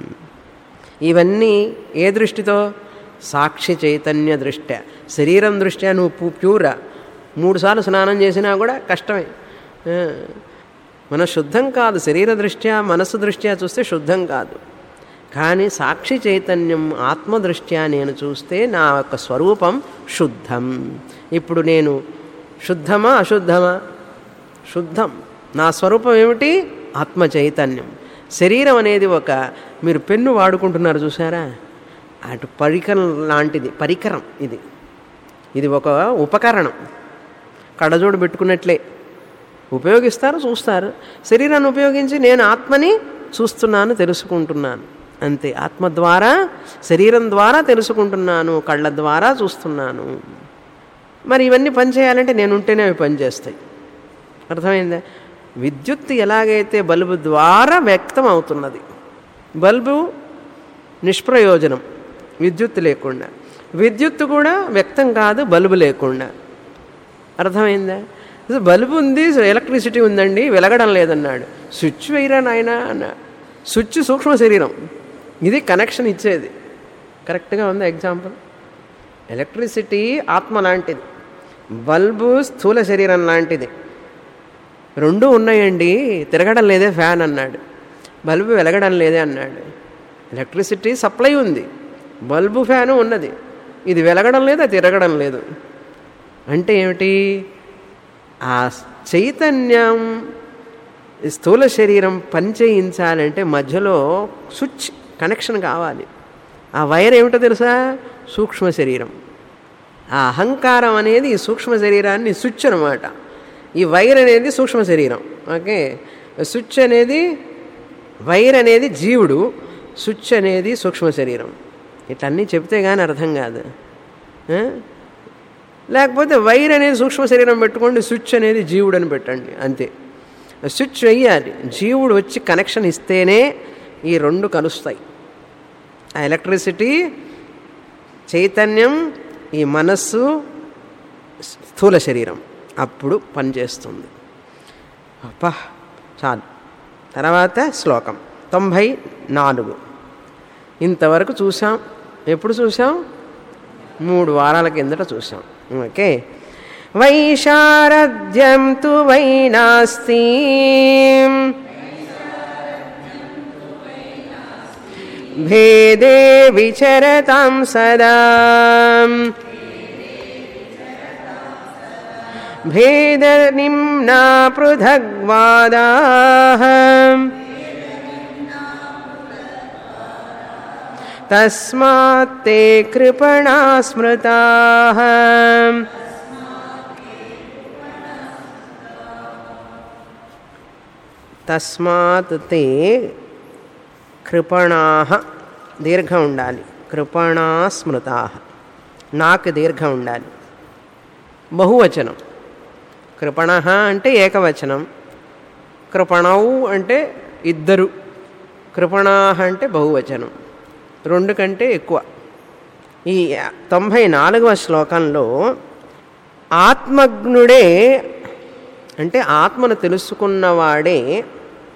ఇవన్నీ ఏ దృష్టితో సాక్షి చైతన్య దృష్ట్యా శరీరం దృష్ట్యా నువ్వు పు- ప్యూరా మూడుసార్లు స్నానం చేసినా కూడా కష్టమే ఆ, మన శుద్ధం కాదు శరీర దృష్ట్యా మనస్సు దృష్ట్యా చూస్తే శుద్ధం కాదు కానీ సాక్షి చైతన్యం ఆత్మదృష్ట్యా నేను చూస్తే నా యొక్క స్వరూపం శుద్ధం ఇప్పుడు నేను శుద్ధమా అశుద్ధమా శుద్ధం నా స్వరూపం ఏమిటి ఆత్మ చైతన్యం శరీరం అనేది ఒక మీరు పెన్ను వాడుకుంటున్నారు చూసారా అటు పరికరం లాంటిది పరికరం ఇది ఇది ఒక ఉపకరణం కడజోడు పెట్టుకున్నట్లే ఉపయోగిస్తారు చూస్తారు శరీరాన్ని ఉపయోగించి నేను ఆత్మని చూస్తున్నాను తెలుసుకుంటున్నాను అంతే ఆత్మ ద్వారా శరీరం ద్వారా తెలుసుకుంటున్నాను కళ్ళ ద్వారా చూస్తున్నాను మరి ఇవన్నీ పనిచేయాలంటే నేను ఉంటేనే అవి పనిచేస్తాయి అర్థమైందా విద్యుత్ ఎలాగైతే బల్బు ద్వారా వ్యక్తం అవుతున్నది బల్బు నిష్ప్రయోజనం విద్యుత్ లేకుండా విద్యుత్ కూడా వ్యక్తం కాదు బల్బు లేకుండా అర్థమైందా అసలు బల్బు ఉంది ఎలక్ట్రిసిటీ ఉందండి వెలగడం లేదన్నాడు స్విచ్ వేయరా నాయన అన్నా స్విచ్ సూక్ష్మ శరీరం ఇది కనెక్షన్ ఇచ్చేది కరెక్ట్గా ఉందా ఎగ్జాంపుల్ ఎలక్ట్రిసిటీ ఆత్మ లాంటిది బల్బు స్థూల శరీరం లాంటిది రెండు ఉన్నాయండి తిరగడం లేదే ఫ్యాన్ అన్నాడు బల్బు వెలగడం లేదే అన్నాడు ఎలక్ట్రిసిటీ సప్లై ఉంది బల్బు ఫ్యాను ఉన్నది ఇది వెలగడం లేదు అది తిరగడం లేదు అంటే ఏమిటి ఆ చైతన్యం ఈ స్థూల శరీరం పనిచేయించాలంటే మధ్యలో స్విచ్ కనెక్షన్ కావాలి ఆ వైర్ ఏమిటో తెలుసా సూక్ష్మ శరీరం ఆ అహంకారం అనేది ఈ సూక్ష్మ శరీరాన్ని స్విచ్ అనమాట ఈ వైర్ అనేది సూక్ష్మ శరీరం ఓకే స్విచ్ అనేది వైర్ అనేది జీవుడు స్విచ్ అనేది సూక్ష్మ శరీరం ఇట్లన్నీ చెప్తే కానీ అర్థం కాదు ఆ? లేకపోతే వైర్ అనేది సూక్ష్మ శరీరం పెట్టుకోండి స్విచ్ అనేది జీవుడు అని పెట్టండి అంతే స్విచ్ వెయ్యాలి జీవుడు వచ్చి కనెక్షన్ ఇస్తేనే ఈ రెండు కలుస్తాయి ఆ ఎలక్ట్రిసిటీ చైతన్యం ఈ మనస్సు స్థూల శరీరం అప్పుడు పనిచేస్తుంది అప్పా చాలు తర్వాత శ్లోకం తొంభై నాలుగు ఇంతవరకు చూసాం ఎప్పుడు చూసాం మూడు వారాల కిందట చూసాం ఓకే వైశారథ్యం తు వై నాస్తి భేదే విచరతాం సదా भेदनिम्ना पृथग्वादाः तस्मात् ते कृपणा स्मृताः తస్మాత్ తే కృపణాహ దీర్ఘం ఉండాలి కృపణా స్మృతా నాకు దీర్ఘం ఉండాలి బహువచనం కృపణ అంటే ఏకవచనం కృపణౌ అంటే ఇద్దరు కృపణా అంటే బహువచనం రెండు కంటే ఎక్కువ ఈ తొంభై నాలుగవ శ్లోకంలో ఆత్మజ్ఞుడే అంటే ఆత్మను తెలుసుకున్నవాడే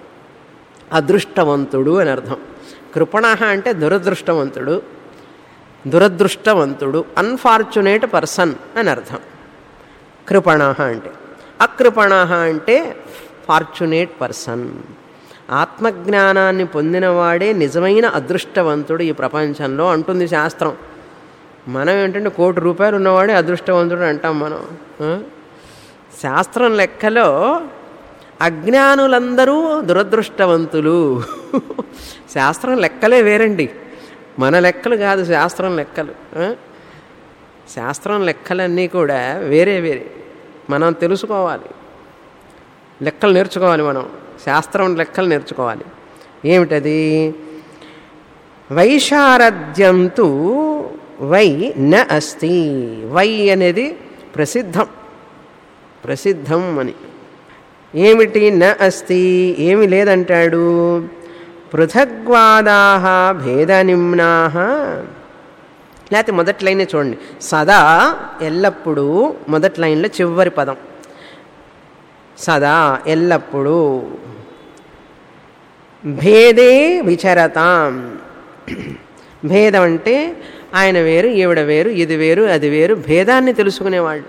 అదృష్టవంతుడు అని అర్థం కృపణ అంటే దురదృష్టవంతుడు దురదృష్టవంతుడు అన్ఫార్చునేట్ పర్సన్ అని అర్థం కృపణ అంటే అకృపణ అంటే ఫార్చునేట్ పర్సన్ ఆత్మజ్ఞానాన్ని పొందినవాడే నిజమైన అదృష్టవంతుడు ఈ ప్రపంచంలో అంటుంది శాస్త్రం మనం ఏంటంటే కోటి రూపాయలు ఉన్నవాడే అదృష్టవంతుడు అంటాం మనం ఆ? శాస్త్రం లెక్కలో అజ్ఞానులందరూ దురదృష్టవంతులు శాస్త్రం లెక్కలే వేరండి మన లెక్కలు కాదు శాస్త్రం లెక్కలు ఆ? శాస్త్రం లెక్కలన్నీ కూడా వేరే వేరే మనం తెలుసుకోవాలి లెక్కలు నేర్చుకోవాలి మనం శాస్త్రం లెక్కలు నేర్చుకోవాలి ఏమిటది వైశారథ్యంతు వై న అస్తి వై అనేది ప్రసిద్ధం ప్రసిద్ధం అని ఏమిటి న అస్తి ఏమి లేదంటాడు పృథగ్వాదా భేదనిమ్నా లేకపోతే మొదటి లైనే చూడండి సదా ఎల్లప్పుడూ మొదటి లైన్లో చివరి పదం సదా ఎల్లప్పుడూ భేదే విచరతాం భేదం అంటే ఆయన వేరు ఈవిడ వేరు ఇది వేరు అది వేరు భేదాన్ని తెలుసుకునేవాళ్ళు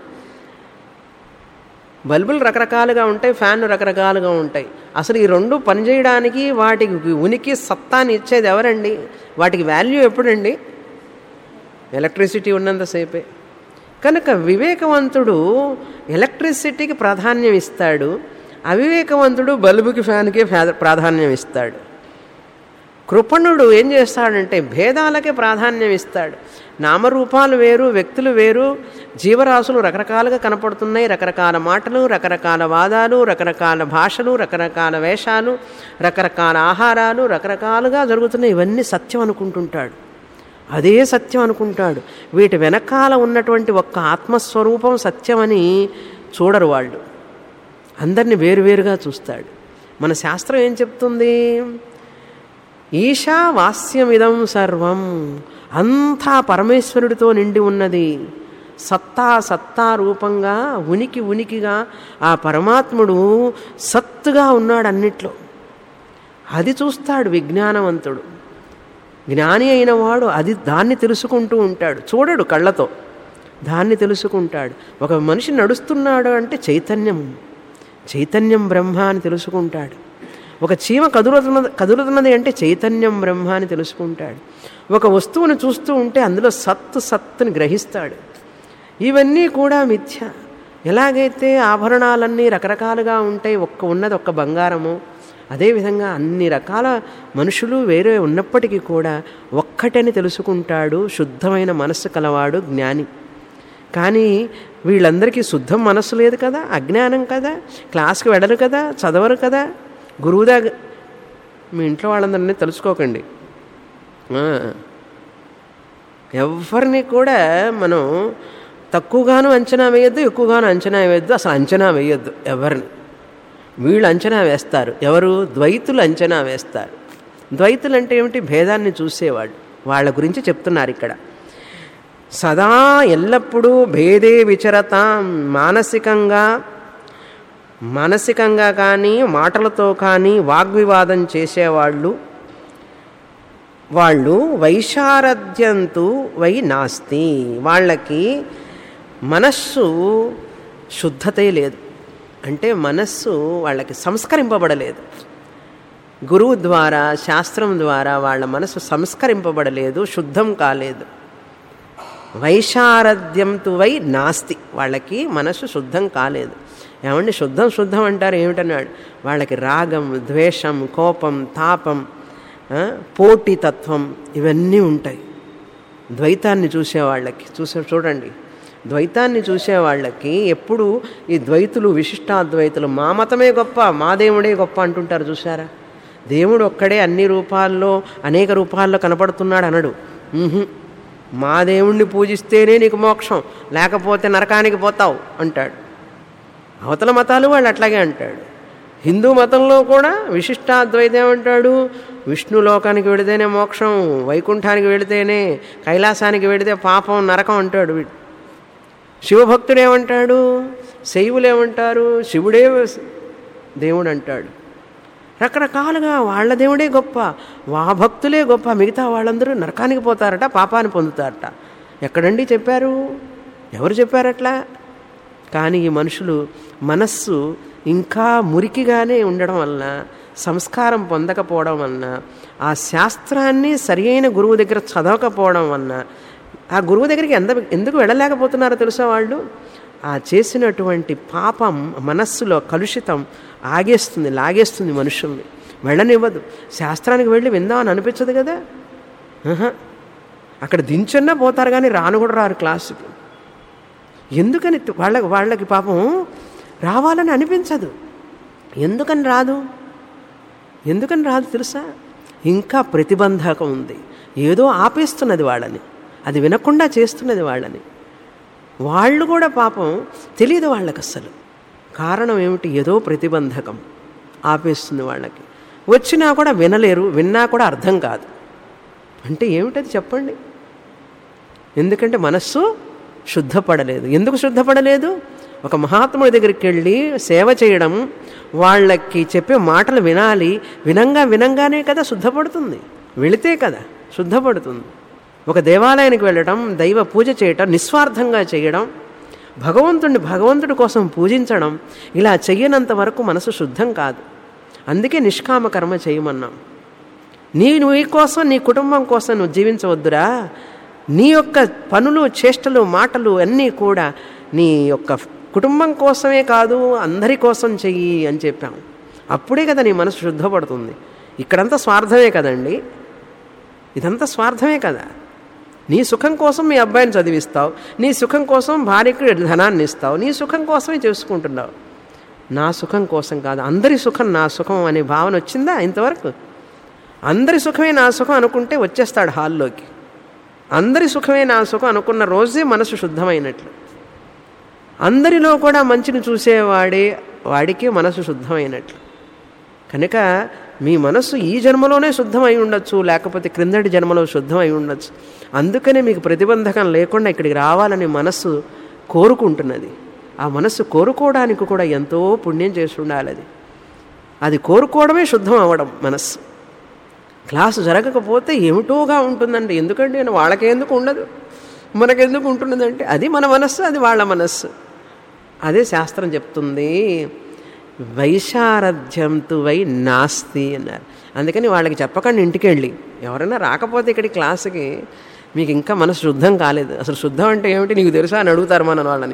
బల్బులు రకరకాలుగా ఉంటాయి ఫ్యాన్లు రకరకాలుగా ఉంటాయి అసలు ఈ రెండు పనిచేయడానికి వాటికి ఉనికి సత్తాన్ని ఇచ్చేది ఎవరండి వాటికి వాల్యూ ఎప్పుడండి ఎలక్ట్రిసిటీ ఉన్నంతసేపే కనుక వివేకవంతుడు ఎలక్ట్రిసిటీకి ప్రాధాన్యం ఇస్తాడు అవివేకవంతుడు బల్బుకి ఫ్యాన్కి ఫ్యా- ప్రాధాన్యం ఇస్తాడు కృపణుడు ఏం చేస్తాడంటే భేదాలకే ప్రాధాన్యం ఇస్తాడు నామరూపాలు వేరు వ్యక్తులు వేరు జీవరాశులు రకరకాలుగా కనపడుతున్నాయి రకరకాల మాటలు రకరకాల వాదాలు రకరకాల భాషలు రకరకాల వేషాలు రకరకాల ఆహారాలు రకరకాలుగా జరుగుతున్నాయి ఇవన్నీ సత్యం అనుకుంటుంటాడు అదే సత్యం అనుకుంటాడు వీటి వెనకాల ఉన్నటువంటి ఒక్క ఆత్మస్వరూపం సత్యమని చూడరు వాళ్ళు అందరినీ వేరువేరుగా చూస్తాడు మన శాస్త్రం ఏం చెప్తుంది ఈశా వాస్యమిదం సర్వం అంతా పరమేశ్వరుడితో నిండి ఉన్నది సత్తా సత్తా రూపంగా ఉనికి ఉనికిగా ఆ పరమాత్ముడు సత్తుగా ఉన్నాడు అన్నిట్లో అది చూస్తాడు విజ్ఞానవంతుడు జ్ఞాని అయిన వాడు అది దాన్ని తెలుసుకుంటూ ఉంటాడు చూడడు కళ్ళతో దాన్ని తెలుసుకుంటాడు ఒక మనిషి నడుస్తున్నాడు అంటే చైతన్యం చైతన్యం బ్రహ్మ అని తెలుసుకుంటాడు ఒక చీమ కదులుతున్నది కదులుతున్నది అంటే చైతన్యం బ్రహ్మ అని తెలుసుకుంటాడు ఒక వస్తువును చూస్తూ ఉంటే అందులో సత్తు సత్తుని గ్రహిస్తాడు ఇవన్నీ కూడా మిథ్య ఎలాగైతే ఆభరణాలన్నీ రకరకాలుగా ఉంటాయి ఒక్క ఉన్నది ఒక్క బంగారము అదేవిధంగా అన్ని రకాల మనుషులు వేరే ఉన్నప్పటికీ కూడా ఒక్కటని తెలుసుకుంటాడు శుద్ధమైన మనస్సు కలవాడు జ్ఞాని కానీ వీళ్ళందరికీ శుద్ధం మనస్సు లేదు కదా అజ్ఞానం కదా క్లాస్కి వెళ్ళరు కదా చదవరు కదా గురువు దగ్గర మీ ఇంట్లో వాళ్ళందరినీ తెలుసుకోకండి ఆ. ఎవరిని కూడా మనం తక్కువగాను అంచనా వేయొద్దు ఎక్కువగాను అంచనా వేయొద్దు అసలు అంచనా వేయొద్దు ఎవరిని వీళ్ళు అంచనా వేస్తారు ఎవరు ద్వైతులు అంచనా వేస్తారు ద్వైతులు అంటే ఏమిటి భేదాన్ని చూసేవాళ్ళు వాళ్ళ గురించి చెప్తున్నారు ఇక్కడ సదా ఎల్లప్పుడూ భేదే విచరతాం మానసికంగా మానసికంగా కానీ మాటలతో కానీ వాగ్వివాదం చేసేవాళ్ళు వాళ్ళు వైశారథ్యంతు వై నాస్తి వాళ్ళకి మనస్సు శుద్ధతే లేదు అంటే మనస్సు వాళ్ళకి సంస్కరింపబడలేదు గురువు ద్వారా శాస్త్రం ద్వారా వాళ్ళ మనసు సంస్కరింపబడలేదు శుద్ధం కాలేదు వైశారథ్యంతు వై నాస్తి వాళ్ళకి మనసు శుద్ధం కాలేదు ఏమండి శుద్ధం శుద్ధం అంటారు ఏమిటన్నాడు వాళ్ళకి రాగం ద్వేషం కోపం తాపం ఆ, పోటీతత్వం ఇవన్నీ ఉంటాయి ద్వైతాన్ని చూసేవాళ్ళకి చూసే చూడండి ద్వైతాన్ని చూసేవాళ్ళకి ఎప్పుడు ఈ ద్వైతులు విశిష్టాద్వైతులు మా మతమే గొప్ప మా దేవుడే గొప్ప అంటుంటారు చూసారా దేవుడు ఒక్కడే అన్ని రూపాల్లో అనేక రూపాల్లో కనపడుతున్నాడు అనడు ఉహుం. మా దేవుణ్ణి పూజిస్తేనే నీకు మోక్షం లేకపోతే నరకానికి పోతావు అంటాడు అవతల మతాలు వాళ్ళు అట్లాగే అంటాడు హిందూ మతంలో కూడా విశిష్టాద్వైతం ఏమంటాడు విష్ణు లోకానికి వెళితేనే మోక్షం వైకుంఠానికి వెళితేనే కైలాసానికి వెళితే పాపం నరకం అంటాడు వీడు శివభక్తుడు ఏమంటాడు శైవులు ఏమంటారు శివుడే దేవుడు అంటాడు రకరకాలుగా వాళ్ళ దేవుడే గొప్ప వా భక్తులే గొప్ప మిగతా వాళ్ళందరూ నరకానికి పోతారట పాపాన్ని పొందుతారట ఎక్కడండి చెప్పారు ఎవరు చెప్పారట్లా కానీ ఈ మనుషులు మనస్సు ఇంకా మురికిగానే ఉండడం వలన సంస్కారం పొందకపోవడం వలన ఆ శాస్త్రాన్ని సరియైన గురువు దగ్గర చదవకపోవడం వలన ఆ గురువు దగ్గరికి ఎంత ఎందుకు వెళ్ళలేకపోతున్నారో తెలుసా వాళ్ళు ఆ చేసినటువంటి పాపం మనస్సులో కలుషితం ఆగేస్తుంది లాగేస్తుంది మనుషుల్ని వెళ్ళనివ్వదు శాస్త్రానికి వెళ్ళి విందామని అనిపించదు కదా ఆహా. అక్కడ దించన్నా పోతారు కానీ రాను కూడా రారు క్లాసుకి ఎందుకని వాళ్ళకి వాళ్ళకి పాపం రావాలని అనిపించదు ఎందుకని రాదు ఎందుకని రాదు తెలుసా ఇంకా ప్రతిబంధకం ఉంది ఏదో ఆపేస్తున్నది వాళ్ళని అది వినకుండా చేస్తున్నది వాళ్ళని వాళ్ళు కూడా పాపం తెలియదు వాళ్ళకి అస్సలు కారణం ఏమిటి ఏదో ప్రతిబంధకం ఆపేస్తుంది వాళ్ళకి వచ్చినా కూడా వినలేరు విన్నా కూడా అర్థం కాదు అంటే ఏమిటది చెప్పండి ఎందుకంటే మనస్సు శుద్ధపడలేదు ఎందుకు శుద్ధపడలేదు ఒక మహాత్ముడి దగ్గరికి వెళ్ళి సేవ చేయడం వాళ్ళకి చెప్పే మాటలు వినాలి వినంగా వినంగానే కదా శుద్ధపడుతుంది వెళితే కదా శుద్ధపడుతుంది ఒక దేవాలయానికి వెళ్ళడం దైవ పూజ చేయటం నిస్వార్థంగా చేయడం భగవంతుడిని భగవంతుడి కోసం పూజించడం ఇలా చెయ్యనంత వరకు మనసు శుద్ధం కాదు అందుకే నిష్కామ కర్మ చేయమన్నాం నీ నీ కోసం నీ కుటుంబం కోసం నువ్వు జీవించవద్దురా నీ యొక్క పనులు చేష్టలు మాటలు అన్నీ కూడా నీ యొక్క కుటుంబం కోసమే కాదు అందరి కోసం చెయ్యి అని చెప్పాం అప్పుడే కదా నీ మనసు శుద్ధపడుతుంది ఇక్కడంతా స్వార్థమే కదండి ఇదంతా స్వార్థమే కదా నీ సుఖం కోసం మీ అబ్బాయిని చదివిస్తావు నీ సుఖం కోసం భార్యకు ధనాన్ని ఇస్తావు నీ సుఖం కోసమే చేసుకుంటున్నావు నా సుఖం కోసం కాదు అందరి సుఖం నా సుఖం అనే భావన వచ్చిందా ఇంతవరకు అందరి సుఖమే నా సుఖం అనుకుంటే వచ్చేస్తాడు హాల్లోకి అందరి సుఖమే నా సుఖం అనుకున్న రోజే మనసు శుద్ధమైనట్లు అందరిలో కూడా మంచిని చూసేవాడే వాడికే మనసు శుద్ధమైనట్లు కనుక మీ మనస్సు ఈ జన్మలోనే శుద్ధమై ఉండొచ్చు లేకపోతే క్రిందటి జన్మలో శుద్ధమై ఉండొచ్చు అందుకనే మీకు ప్రతిబంధకం లేకుండా ఇక్కడికి రావాలని మనస్సు కోరుకుంటున్నది ఆ మనస్సు కోరుకోవడానికి కూడా ఎంతో పుణ్యం చేసి ఉండాలి అది అది కోరుకోవడమే శుద్ధం అవ్వడం మనస్సు క్లాసు జరగకపోతే ఏమిటోగా ఉంటుందండి ఎందుకంటే నేను వాళ్ళకెందుకు ఉండదు మనకెందుకు ఉంటున్నదంటే అది మన మనస్సు అది వాళ్ళ మనస్సు అదే శాస్త్రం చెప్తుంది వైశారథ్యంతు వై నాస్తి అన్నారు అందుకని వాళ్ళకి చెప్పకండి ఇంటికి వెళ్ళి ఎవరైనా రాకపోతే ఇక్కడి క్లాసుకి మీకు ఇంకా మనసు శుద్ధం కాలేదు అసలు శుద్ధం అంటే ఏమిటి నీకు తెలుసా అని అడుగుతారు మన వాళ్ళని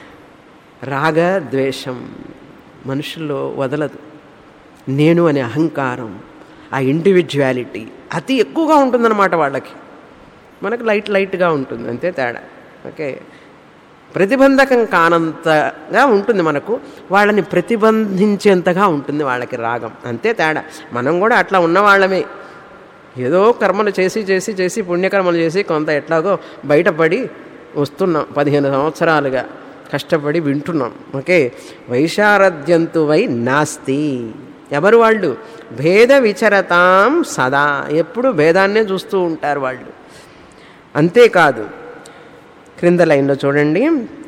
రాగ ద్వేషం మనుషుల్లో వదలదు నేను అనే అహంకారం ఆ ఇండివిజువాలిటీ అతి ఎక్కువగా ఉంటుందన్నమాట వాళ్ళకి మనకు లైట్ లైట్గా ఉంటుంది అంతే తేడా ఓకే ప్రతిబంధకం కానంతగా ఉంటుంది మనకు వాళ్ళని ప్రతిబంధించేంతగా ఉంటుంది వాళ్ళకి రాగం అంతే తేడా మనం కూడా అట్లా ఉన్నవాళ్ళమే ఏదో కర్మలు చేసి చేసి చేసి పుణ్యకర్మలు చేసి కొంత ఎట్లాగో బయటపడి వస్తున్నాం పదిహేను సంవత్సరాలుగా కష్టపడి వింటున్నాం ఓకే వైశారథ్యంతు వై నాస్తి ఎవరు వాళ్ళు భేద విచరతాం సదా ఎప్పుడు భేదాన్నే చూస్తూ ఉంటారు వాళ్ళు అంతేకాదు క్రింద లైన్లో చూడండి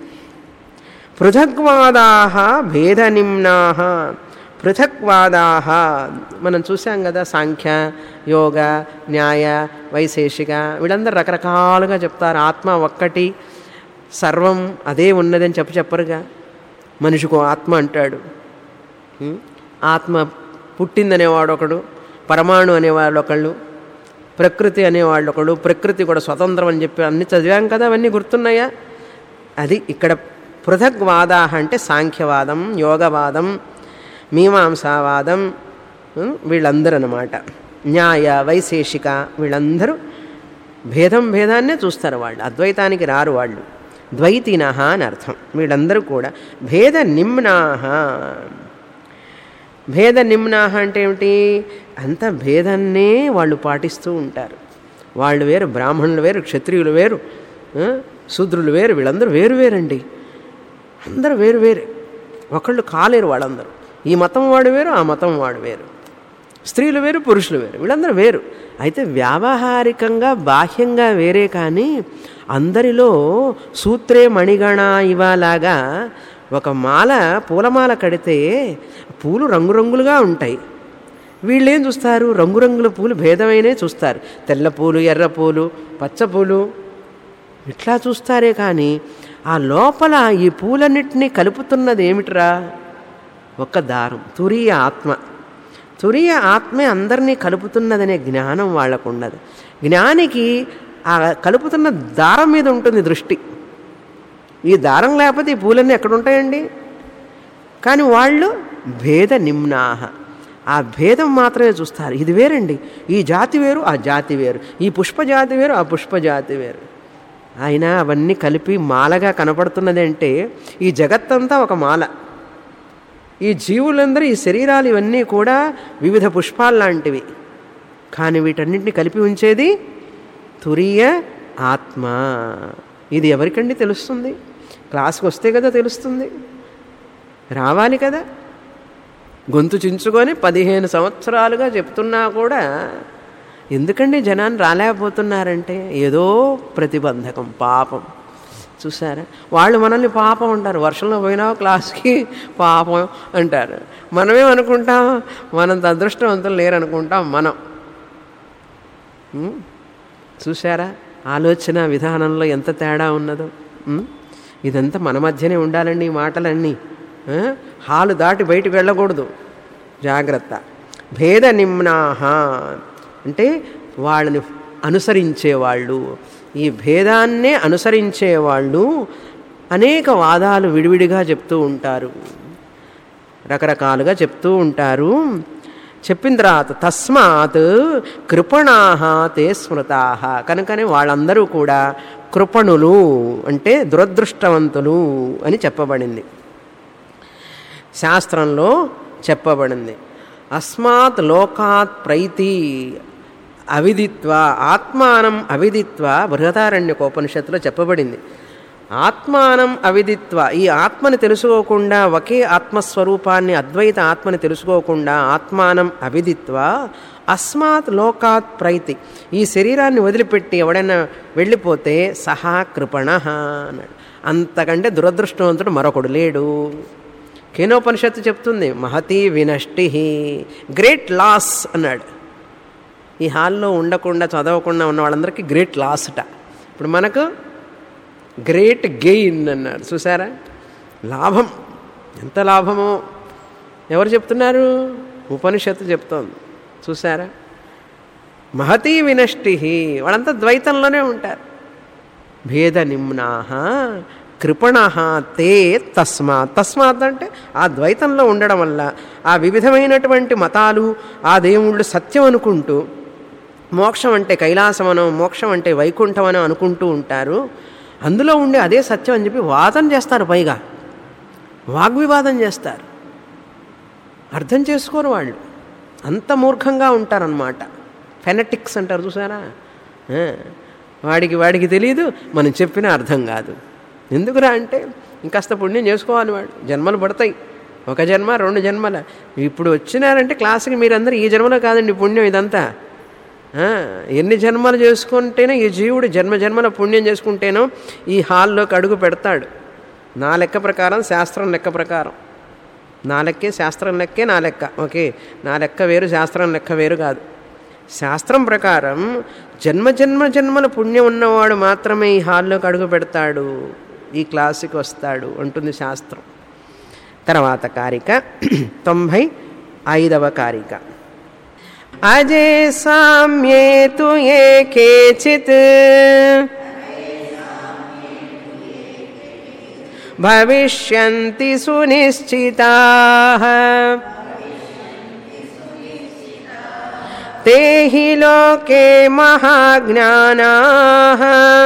పృథగ్వాదా భేద నిమ్నా పృథక్వాదా మనం చూసాం కదా సాంఖ్య యోగ న్యాయ వైశేషిక వీళ్ళందరూ రకరకాలుగా చెప్తారు ఆత్మ ఒక్కటి సర్వం అదే ఉన్నదని చెప్పి చెప్పరుగా మనిషికో ఆత్మ అంటాడు ఉం? ఆత్మ పుట్టిందనేవాడు ఒకడు పరమాణు అనేవాళ్ళు ఒకళ్ళు ప్రకృతి అనేవాళ్ళు ఒకడు ప్రకృతి కూడా స్వతంత్రం అని చెప్పి అన్ని చదివాం కదా అవన్నీ గుర్తున్నాయా అది ఇక్కడ పృథగ్వాదా అంటే సాంఖ్యవాదం యోగవాదం మీమాంసావాదం ఉం, వీళ్ళందరూ అనమాట న్యాయ వైశేషిక వీళ్ళందరూ భేదం భేదాన్నే చూస్తారు వాళ్ళు అద్వైతానికి రారు వాళ్ళు ద్వైతినహ అని అర్థం వీళ్ళందరూ కూడా భేద నిమ్నాహ భేద నిమ్నాహ అంటే ఏమిటి అంత భేదాన్నే వాళ్ళు పాటిస్తూ ఉంటారు వాళ్ళు వేరు బ్రాహ్మణులు వేరు క్షత్రియులు వేరు ఆ, శూద్రులు వేరు వీళ్ళందరూ వేరు వేరండి అందరూ వేరు వేరే ఒకళ్ళు కాలేరు వాళ్ళందరూ ఈ మతం వాడు వేరు ఆ మతం వాడు వేరు స్త్రీలు వేరు పురుషులు వేరు వీళ్ళందరూ వేరు అయితే వ్యావహారికంగా బాహ్యంగా వేరే కానీ అందరిలో సూత్రే మణిగణ ఇవాలాగా ఒక మాల పూలమాల కడితే పూలు రంగురంగులుగా ఉంటాయి వీళ్ళు ఏం చూస్తారు రంగురంగుల పూలు భేదమైనే చూస్తారు తెల్ల పూలు ఎర్ర పూలు పచ్చ పూలు ఇట్లా చూస్తారే కానీ ఆ లోపల ఈ పూలన్నిటినీ కలుపుతున్నది ఏమిట్రా ఒక్క దారం తురియ ఆత్మ తురియ ఆత్మే అందరినీ కలుపుతున్నదనే జ్ఞానం వాళ్ళకు ఉండదు జ్ఞానికి ఆ కలుపుతున్న దారం మీద ఉంటుంది దృష్టి ఈ దారం లేకపోతే ఈ పూలన్నీ ఎక్కడ ఉంటాయండి కానీ వాళ్ళు భేద నిమ్నాహ ఆ భేదం మాత్రమే చూస్తారు ఇది వేరండి ఈ జాతి వేరు ఆ జాతి వేరు ఈ పుష్ప జాతి వేరు ఆ పుష్ప జాతి వేరు ఆయన అవన్నీ కలిపి మాలగా కనపడుతున్నది అంటే ఈ జగత్తంతా ఒక మాల ఈ జీవులందరూ ఈ శరీరాలు ఇవన్నీ కూడా వివిధ పుష్పాలు లాంటివి కానీ వీటన్నింటిని కలిపి ఉంచేది తురియ ఆత్మ ఇది ఎవరికండి తెలుస్తుంది క్లాస్కి వస్తే కదా తెలుస్తుంది రావాలి కదా గొంతు చించుకొని పదిహేను సంవత్సరాలుగా చెప్తున్నా కూడా ఎందుకండి జనాన్ని రాలేకపోతున్నారంటే ఏదో ప్రతిబంధకం పాపం చూసారా వాళ్ళు మనల్ని పాపం అంటారు వర్షంలో పోయినావు క్లాస్కి పాపం అంటారు మనమేం అనుకుంటాం మనంత అదృష్టవంతులు లేరనుకుంటాం మనం ఉం? చూసారా ఆలోచన విధానంలో ఎంత తేడా ఉన్నదో ఉం? ఇదంతా మన మధ్యనే ఉండాలండి ఈ మాటలన్నీ ఆ? హాలు దాటి బయటికి వెళ్ళకూడదు జాగ్రత్త భేద నిమ్నాహ అంటే వాళ్ళని అనుసరించేవాళ్ళు ఈ భేదాన్నే అనుసరించేవాళ్ళు అనేక వాదాలు విడివిడిగా చెప్తూ ఉంటారు రకరకాలుగా చెప్తూ ఉంటారు చెప్పిన తర్వాత తస్మాత్ కృపణాహ తే స్మృతా కనుకనే వాళ్ళందరూ కూడా కృపణులు అంటే దురదృష్టవంతులు అని చెప్పబడింది శాస్త్రంలో చెప్పబడింది అస్మాత్ లోకాత్ ప్రైతి అవిదిత్వ ఆత్మానం అవిదిత్వ బృహదారణ్యకోపనిషత్తులో చెప్పబడింది ఆత్మానం అవిదిత్వ ఈ ఆత్మని తెలుసుకోకుండా ఒకే ఆత్మస్వరూపాన్ని అద్వైత ఆత్మని తెలుసుకోకుండా ఆత్మానం అవిదిత్వ అస్మాత్ లోకాత్ ప్రైతి ఈ శరీరాన్ని వదిలిపెట్టి ఎవడైనా వెళ్ళిపోతే సహా కృపణ అన్నాడు అంతకంటే దురదృష్టవంతుడు మరొకడు లేడు కేనోపనిషత్తు చెప్తుంది మహతి వినష్టి గ్రేట్ లాస్ అన్నాడు ఈ హాల్లో ఉండకుండా చదవకుండా ఉన్న వాళ్ళందరికీ గ్రేట్ లాస్ అట ఇప్పుడు మనకు గ్రేట్ గెయిన్ అన్నారు చూసారా లాభం ఎంత లాభమో ఎవరు చెప్తున్నారు ఉపనిషత్తు చెప్తోంది చూసారా మహతీ వినష్టి వాళ్ళంతా ద్వైతంలోనే ఉంటారు భేద నిమ్నాహ కృపణ తే తస్మాత్ తస్మాత్ అంటే ఆ ద్వైతంలో ఉండడం వల్ల ఆ వివిధమైనటువంటి మతాలు ఆ దేవుళ్ళు సత్యం అనుకుంటూ మోక్షం అంటే కైలాసమనో మోక్షం అంటే వైకుంఠమనో అనుకుంటూ ఉంటారు అందులో ఉండే అదే సత్యం అని చెప్పి వాదన చేస్తారు పైగా వాగ్వివాదం చేస్తారు అర్థం చేసుకోరు వాళ్ళు అంత మూర్ఖంగా ఉంటారనమాట ఫెనటిక్స్ అంటారు చూసారా ఆ, వాడికి వాడికి తెలియదు మనం చెప్పినా అర్థం కాదు ఎందుకురా అంటే ఇంకాస్త పుణ్యం చేసుకోవాలి వాడు జన్మలు పడతాయి ఒక జన్మ రెండు జన్మల ఇప్పుడు వచ్చినారంటే క్లాసుకి మీరందరూ ఈ జన్మలో కాదండి పుణ్యం ఇదంతా ఆ, ఎన్ని జన్మలు చేసుకుంటేనే ఈ జీవుడు జన్మ జన్మల పుణ్యం చేసుకుంటేనో ఈ హాల్లోకి అడుగు పెడతాడు నా లెక్క ప్రకారం శాస్త్రం లెక్క ప్రకారం నా లెక్కే శాస్త్రం లెక్కే నా లెక్క ఓకే నా లెక్క వేరు శాస్త్రం లెక్క వేరు కాదు శాస్త్రం ప్రకారం జన్మ జన్మ జన్మల పుణ్యం ఉన్నవాడు మాత్రమే ఈ హాల్లోకి అడుగు పెడతాడు ఈ క్లాసుకి వస్తాడు అంటుంది శాస్త్రం తర్వాత కారిక తొంభై ఐదవ కారిక అజే సామ్యేతు ఏ కేచిత్ భవిష్యంతి సునిశ్చితా ते हि लोके महाज्ञानाः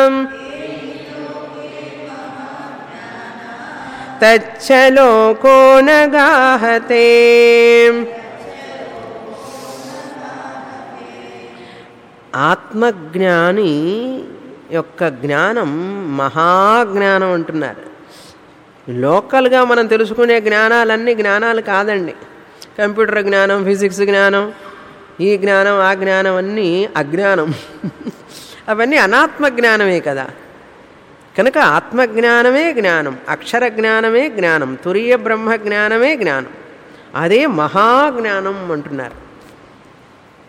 तच्च लोको न गाहते ఆత్మజ్ఞాని యొక్క జ్ఞానం మహాజ్ఞానం అంటున్నారు లోకల్గా మనం తెలుసుకునే జ్ఞానాలన్నీ జ్ఞానాలు కాదండి కంప్యూటర్ జ్ఞానం ఫిజిక్స్ జ్ఞానం ఈ జ్ఞానం ఆ జ్ఞానం అన్నీ అజ్ఞానం అవన్నీ అనాత్మ జ్ఞానమే కదా కనుక ఆత్మజ్ఞానమే జ్ఞానం అక్షర జ్ఞానమే జ్ఞానం తురియ బ్రహ్మ జ్ఞానమే జ్ఞానం అదే మహాజ్ఞానం అంటున్నారు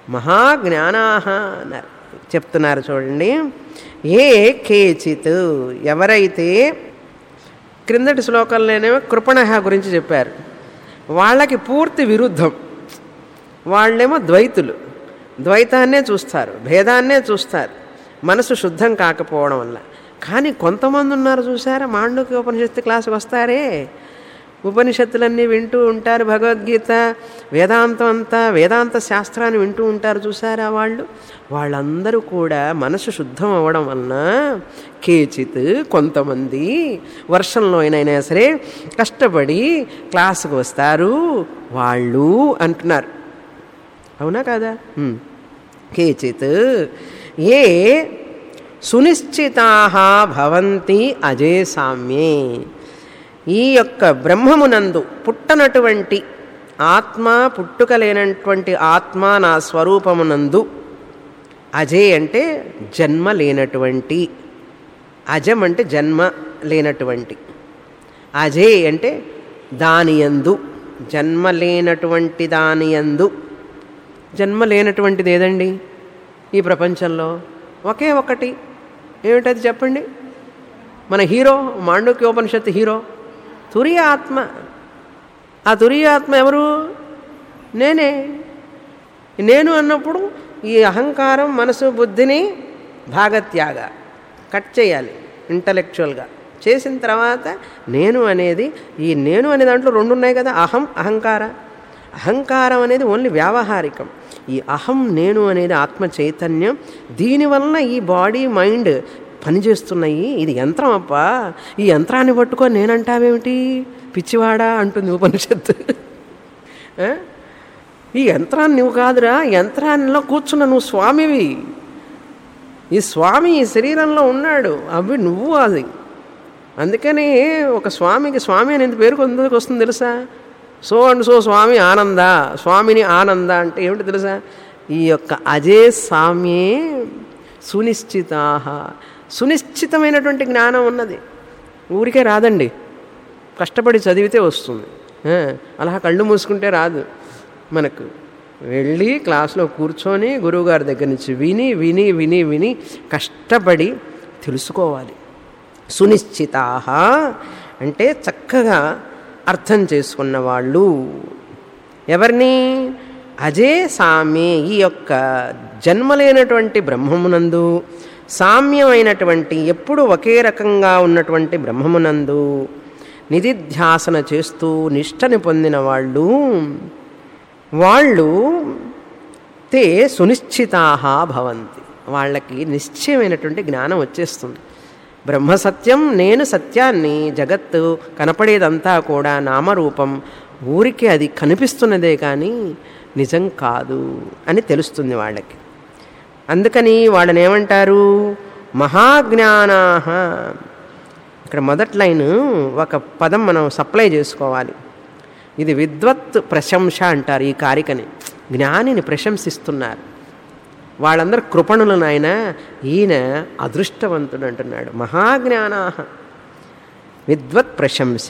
మహాజ్ఞానాహ అన్నారు చెప్తున్నారు చూడండి ఏ కేచిత్ ఎవరైతే క్రిందటి శ్లోకంలోనేమో కృపణహ గురించి చెప్పారు వాళ్ళకి పూర్తి విరుద్ధం వాళ్ళేమో ద్వైతులు ద్వైతాన్నే చూస్తారు భేదాన్నే చూస్తారు మనసు శుద్ధం కాకపోవడం వల్ల కానీ కొంతమంది ఉన్నారు చూసారా మాండుక్య ఉపనిషత్తు క్లాసుకు వస్తారే ఉపనిషత్తులన్నీ వింటూ ఉంటారు భగవద్గీత వేదాంతం అంతా వేదాంత శాస్త్రాన్ని వింటూ ఉంటారు చూసారా వాళ్ళు వాళ్ళందరూ కూడా మనసు శుద్ధం అవ్వడం వలన కేచిత్ కొంతమంది వర్షంలో అయినైనా సరే కష్టపడి క్లాసుకు వస్తారు వాళ్ళు అంటున్నారు అవునా కాదా ఉమ్. కేచిత్ ఏ సునిశ్చితా భవంతి అజే సామ్యే ఈ యొక్క బ్రహ్మమునందు పుట్టనటువంటి ఆత్మ పుట్టుక లేనటువంటి ఆత్మ నా స్వరూపమునందు అజే అంటే జన్మ లేనటువంటి అజం అంటే జన్మ లేనటువంటి అజే అంటే దానియందు జన్మ లేనటువంటి దానియందు జన్మ లేనటువంటిది ఏదండి ఈ ప్రపంచంలో ఒకే ఒకటి ఏమిటది చెప్పండి మన హీరో మాండూక్యోపనిషత్తు హీరో తురియ ఆత్మ ఆ తురియ ఆత్మ ఎవరు నేనే నేను అన్నప్పుడు ఈ అహంకారం మనసు బుద్ధిని భాగత్యాగ కట్ చేయాలి ఇంటలెక్చువల్గా చేసిన తర్వాత నేను అనేది ఈ నేను అనే దాంట్లో రెండు ఉన్నాయి కదా అహం అహంకార అహంకారం అనేది ఓన్లీ వ్యావహారికం ఈ అహం నేను అనేది ఆత్మ చైతన్యం దీనివలన ఈ బాడీ మైండ్ పనిచేస్తున్నాయి ఇది యంత్రం అప్ప ఈ యంత్రాన్ని పట్టుకొని నేనంటావేమిటి పిచ్చివాడా అంటుంది ఉపనిషత్తు ఆ? ఈ యంత్రాన్ని నువ్వు కాదురా యంత్రాన్నిలో కూర్చున్న నువ్వు స్వామివి ఈ స్వామి ఈ శరీరంలో ఉన్నాడు అవి నువ్వు అది అందుకని ఒక స్వామికి స్వామి అని ఎంత పేరు ఎందుకు వస్తుంది తెలుసా సో అండ్ సో స్వామి ఆనంద స్వామిని ఆనంద అంటే ఏమిటి తెలుసా ఈ యొక్క అజే సామ్యే సునిశ్చితా సునిశ్చితమైనటువంటి జ్ఞానం ఉన్నది ఊరికే రాదండి కష్టపడి చదివితే వస్తుంది ఆ, అలా కళ్ళు మూసుకుంటే రాదు మనకు వెళ్ళి క్లాస్లో కూర్చొని గురువుగారి దగ్గర నుంచి విని విని విని విని కష్టపడి తెలుసుకోవాలి సునిశ్చితా అంటే చక్కగా అర్థం చేసుకున్న వాళ్ళు ఎవరిని అజే సామ్యే ఈ యొక్క జన్మలేనటువంటి బ్రహ్మమునందు సామ్యమైనటువంటి ఎప్పుడు ఒకే రకంగా ఉన్నటువంటి బ్రహ్మమునందు నిధిధ్యాసన చేస్తూ నిష్టని పొందిన వాళ్ళు వాళ్ళు తే సునిశ్చితా భవంతి వాళ్ళకి నిశ్చయమైనటువంటి జ్ఞానం వచ్చేస్తుంది బ్రహ్మసత్యం నేను సత్యాన్ని జగత్తు కనపడేదంతా కూడా నామరూపం ఊరికి అది కనిపిస్తున్నదే కానీ నిజం కాదు అని తెలుస్తుంది వాళ్ళకి అందుకని వాళ్ళని ఏమంటారు మహాజ్ఞానా ఇక్కడ మొదటి లైన్ ఒక పదం మనం సప్లై చేసుకోవాలి ఇది విద్వత్ ప్రశంస అంటారు ఈ కారికని జ్ఞానిని ప్రశంసిస్తున్నారు వాళ్ళందరూ కృపణులు నాయన ఈయన అదృష్టవంతుడు అంటున్నాడు మహాజ్ఞానా విద్వత్ ప్రశంస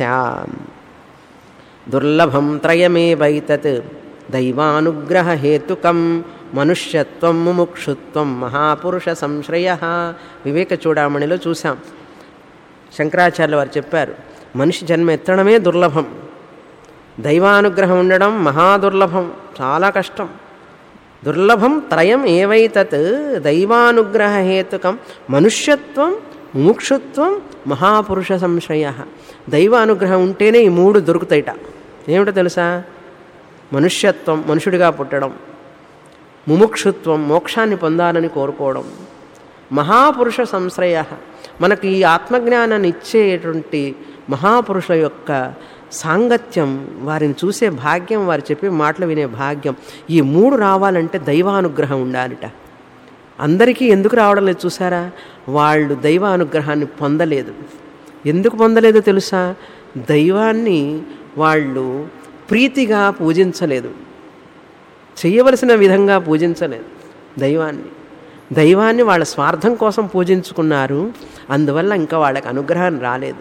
దుర్లభం త్రయమే వైతత్ దైవానుగ్రహ హేతుకం మనుష్యత్వం ముముక్షుత్వం మహాపురుష సంశ్రయ వివేక చూడామణిలో చూసాం శంకరాచార్యులు వారు చెప్పారు మనిషి జన్మ ఎత్తడమే దుర్లభం దైవానుగ్రహం ఉండడం మహాదుర్లభం చాలా కష్టం దుర్లభం త్రయం ఏవైతత్ దైవానుగ్రహ హేతుకం మనుష్యత్వం ముముక్షుత్వం మహాపురుష సంశయ దైవానుగ్రహం ఉంటేనే ఈ మూడు దొరుకుతాయిట ఏమిటో తెలుసా మనుష్యత్వం మనుషుడిగా పుట్టడం ముముక్షుత్వం మోక్షాన్ని పొందాలని కోరుకోవడం మహాపురుష సంశ్రయ మనకు ఈ ఆత్మజ్ఞానాన్ని ఇచ్చేటువంటి మహాపురుషుల యొక్క సాంగత్యం వారిని చూసే భాగ్యం వారు చెప్పే మాటలు వినే భాగ్యం ఈ మూడు రావాలంటే దైవానుగ్రహం ఉండాలిట అందరికీ ఎందుకు రావడం లేదు చూసారా వాళ్ళు దైవానుగ్రహాన్ని పొందలేదు ఎందుకు పొందలేదో తెలుసా దైవాన్ని వాళ్ళు ప్రీతిగా పూజించలేదు చేయవలసిన విధంగా పూజించలేదు దైవాన్ని దైవాన్ని వాళ్ళ స్వార్థం కోసం పూజించుకున్నారు అందువల్ల ఇంకా వాళ్ళకి అనుగ్రహం రాలేదు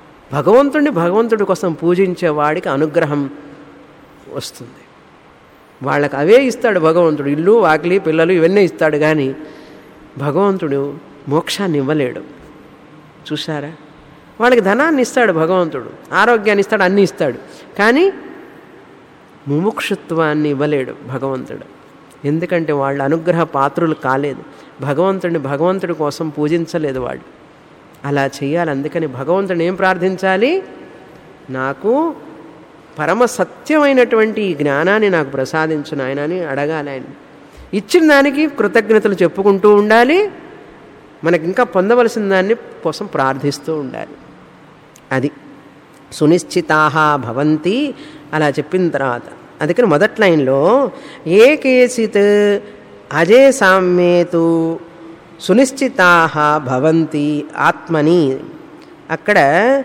భగవంతుడిని భగవంతుడి కోసం పూజించే వాడికి అనుగ్రహం వస్తుంది వాళ్ళకి అవే ఇస్తాడు భగవంతుడు ఇల్లు వాకిలి పిల్లలు ఇవన్నీ ఇస్తాడు కానీ భగవంతుడు మోక్షాన్ని ఇవ్వలేడు చూసారా వాళ్ళకి ధనాన్ని ఇస్తాడు భగవంతుడు ఆరోగ్యాన్ని ఇస్తాడు అన్నీ ఇస్తాడు కానీ ముముక్షుత్వాన్ని ఇవ్వలేడు భగవంతుడు ఎందుకంటే వాళ్ళ అనుగ్రహ పాత్రులు కాలేదు భగవంతుడిని భగవంతుడి కోసం పూజించలేదు వాళ్ళు అలా చేయాలి అందుకని భగవంతుడిని ఏం ప్రార్థించాలి నాకు పరమ సత్యమైనటువంటి ఈ జ్ఞానాన్ని నాకు ప్రసాదించు నాయన అని అడగాలి ఆయన ఇచ్చిన దానికి కృతజ్ఞతలు చెప్పుకుంటూ ఉండాలి మనకి ఇంకా పొందవలసిన దాన్ని కోసం ప్రార్థిస్తూ ఉండాలి అది సునిశ్చితాహ భవంతి అలా చెప్పిన తర్వాత అందుకని మొదటి లైన్లో ఏ కేసిత్ అజే సామ్యేతు సునిశ్చితాహ భవంతి ఆత్మని అక్కడ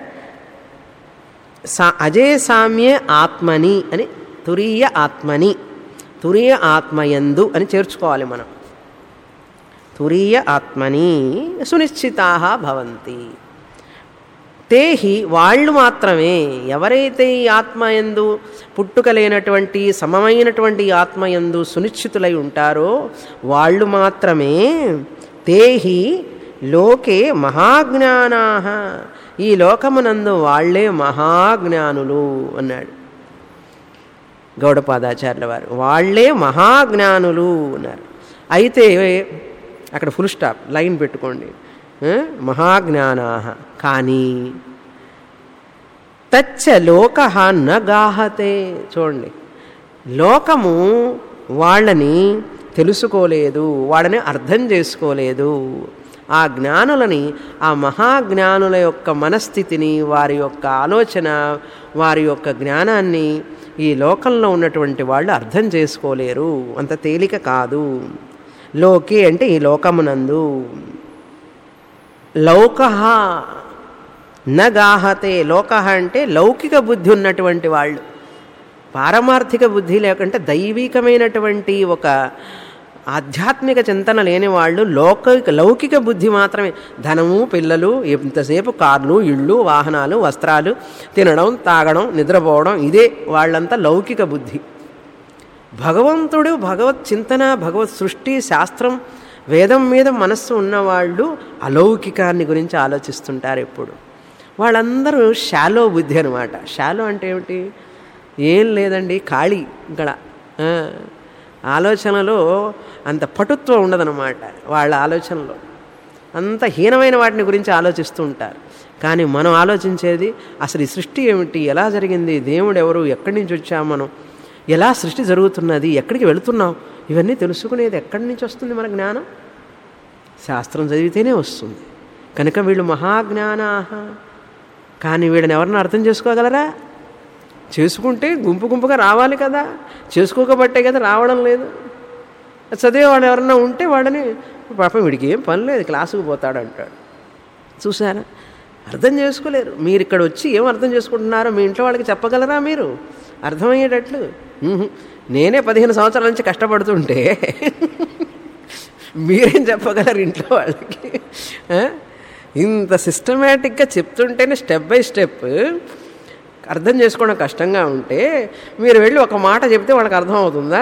సా అజే సామ్యే ఆత్మని అని తురీయ ఆత్మని తురీయ ఆత్మయందు అని చేర్చుకోవాలి మనం తురీయ ఆత్మని సునిశ్చితా భవంతి తేహి వాళ్ళు మాత్రమే ఎవరైతే ఈ ఆత్మయందు పుట్టుక లేనటువంటి సమమైనటువంటి ఆత్మయందు సునిశ్చితులై ఉంటారో వాళ్ళు మాత్రమే తేహి లోకే మహాజ్ఞానా ఈ లోకమునందు వాళ్లే మహాజ్ఞానులు అన్నాడు గౌడపాదాచార్యుల వారు వాళ్లే మహాజ్ఞానులు అన్నారు అయితే అక్కడ ఫుల్ స్టాప్ లైన్ పెట్టుకోండి మహాజ్ఞానా కానీ తచ్చ లోక న గాహతే చూడండి లోకము వాళ్ళని తెలుసుకోలేదు వాళ్ళని అర్థం చేసుకోలేదు ఆ జ్ఞానులని ఆ మహాజ్ఞానుల యొక్క మనస్థితిని వారి యొక్క ఆలోచన వారి యొక్క జ్ఞానాన్ని ఈ లోకంలో ఉన్నటువంటి వాళ్ళు అర్థం చేసుకోలేరు అంత తేలిక కాదు లోకే అంటే ఈ లోకమునందు లౌక నగాహతే లోక అంటే లౌకిక బుద్ధి ఉన్నటువంటి వాళ్ళు పారమార్థిక బుద్ధి లేకుంటే దైవికమైనటువంటి ఒక ఆధ్యాత్మిక చింతన లేని వాళ్ళు లౌకిక లౌకిక బుద్ధి మాత్రమే ధనము పిల్లలు ఎంతసేపు కార్లు ఇళ్ళు వాహనాలు వస్త్రాలు తినడం తాగడం నిద్రపోవడం ఇదే వాళ్ళంతా లౌకిక బుద్ధి భగవంతుడు భగవత్ చింతన భగవత్ సృష్టి శాస్త్రం వేదం మీద మనస్సు ఉన్నవాళ్ళు అలౌకికాన్ని గురించి ఆలోచిస్తుంటారు ఎప్పుడు వాళ్ళందరూ షాలో బుద్ధి అనమాట షాలో అంటే ఏమిటి ఏం లేదండి ఖాళీ ఇక్కడ ఆలోచనలో అంత పటుత్వం ఉండదన్నమాట వాళ్ళ ఆలోచనలో అంత హీనమైన వాటిని గురించి ఆలోచిస్తూ ఉంటారు కానీ మనం ఆలోచించేది అసలు ఈ సృష్టి ఏమిటి ఎలా జరిగింది దేవుడు ఎవరు ఎక్కడి నుంచి వచ్చాం మనం ఎలా సృష్టి జరుగుతున్నది ఎక్కడికి వెళుతున్నాం ఇవన్నీ తెలుసుకునేది ఎక్కడి నుంచి వస్తుంది మన జ్ఞానం శాస్త్రం చదివితేనే వస్తుంది కనుక వీళ్ళు మహాజ్ఞానా కానీ వీళ్ళని ఎవరన్నా అర్థం చేసుకోగలరా చేసుకుంటే గుంపు గుంపుగా రావాలి కదా చేసుకోకబట్టే కదా రావడం లేదు చదివేవాడు ఎవరన్నా ఉంటే వాడని పాపం వీడికి ఏం పని లేదు క్లాసుకు పోతాడు అంటాడు చూసారా అర్థం చేసుకోలేరు మీరు ఇక్కడ వచ్చి ఏం అర్థం చేసుకుంటున్నారో మీ ఇంట్లో వాళ్ళకి చెప్పగలరా మీరు అర్థమయ్యేటట్లు నేనే పదిహేను సంవత్సరాల నుంచి కష్టపడుతుంటే మీరేం చెప్పగలరు ఇంట్లో వాళ్ళకి ఇంత సిస్టమేటిక్గా చెప్తుంటేనే స్టెప్ బై స్టెప్ అర్థం చేసుకోవడం కష్టంగా ఉంటే మీరు వెళ్ళి ఒక మాట చెప్తే వాళ్ళకి అర్థం అవుతుందా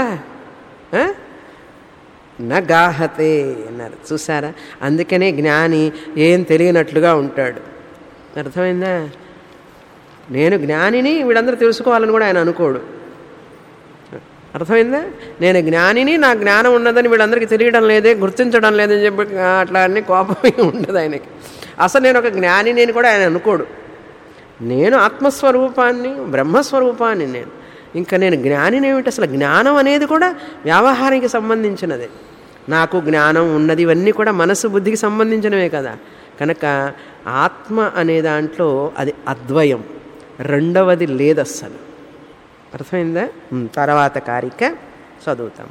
నగాహతే అన్నారు చూసారా అందుకనే జ్ఞాని ఏం తెలియనట్లుగా ఉంటాడు అర్థమైందా నేను జ్ఞానిని వీడందరూ తెలుసుకోవాలని కూడా ఆయన అనుకోడు అర్థమైందా నేను జ్ఞానిని నా జ్ఞానం ఉన్నదని వీళ్ళందరికీ తెలియడం లేదే గుర్తించడం లేదని చెప్పి అట్లా అన్ని కోపమే ఉండదు ఆయనకి అసలు నేను ఒక జ్ఞాని నేను కూడా ఆయన అనుకోడు నేను ఆత్మస్వరూపాన్ని బ్రహ్మస్వరూపాన్ని నేను ఇంకా నేను జ్ఞానిని ఏమిటి అసలు జ్ఞానం అనేది కూడా వ్యవహారానికి సంబంధించినదే నాకు జ్ఞానం ఉన్నది ఇవన్నీ కూడా మనసు బుద్ధికి సంబంధించినవే కదా కనుక ఆత్మ అనే దాంట్లో అది అద్వయం రెండవది లేదు అస్సలు అర్థమైందా తర్వాత కారిక చదువుతాం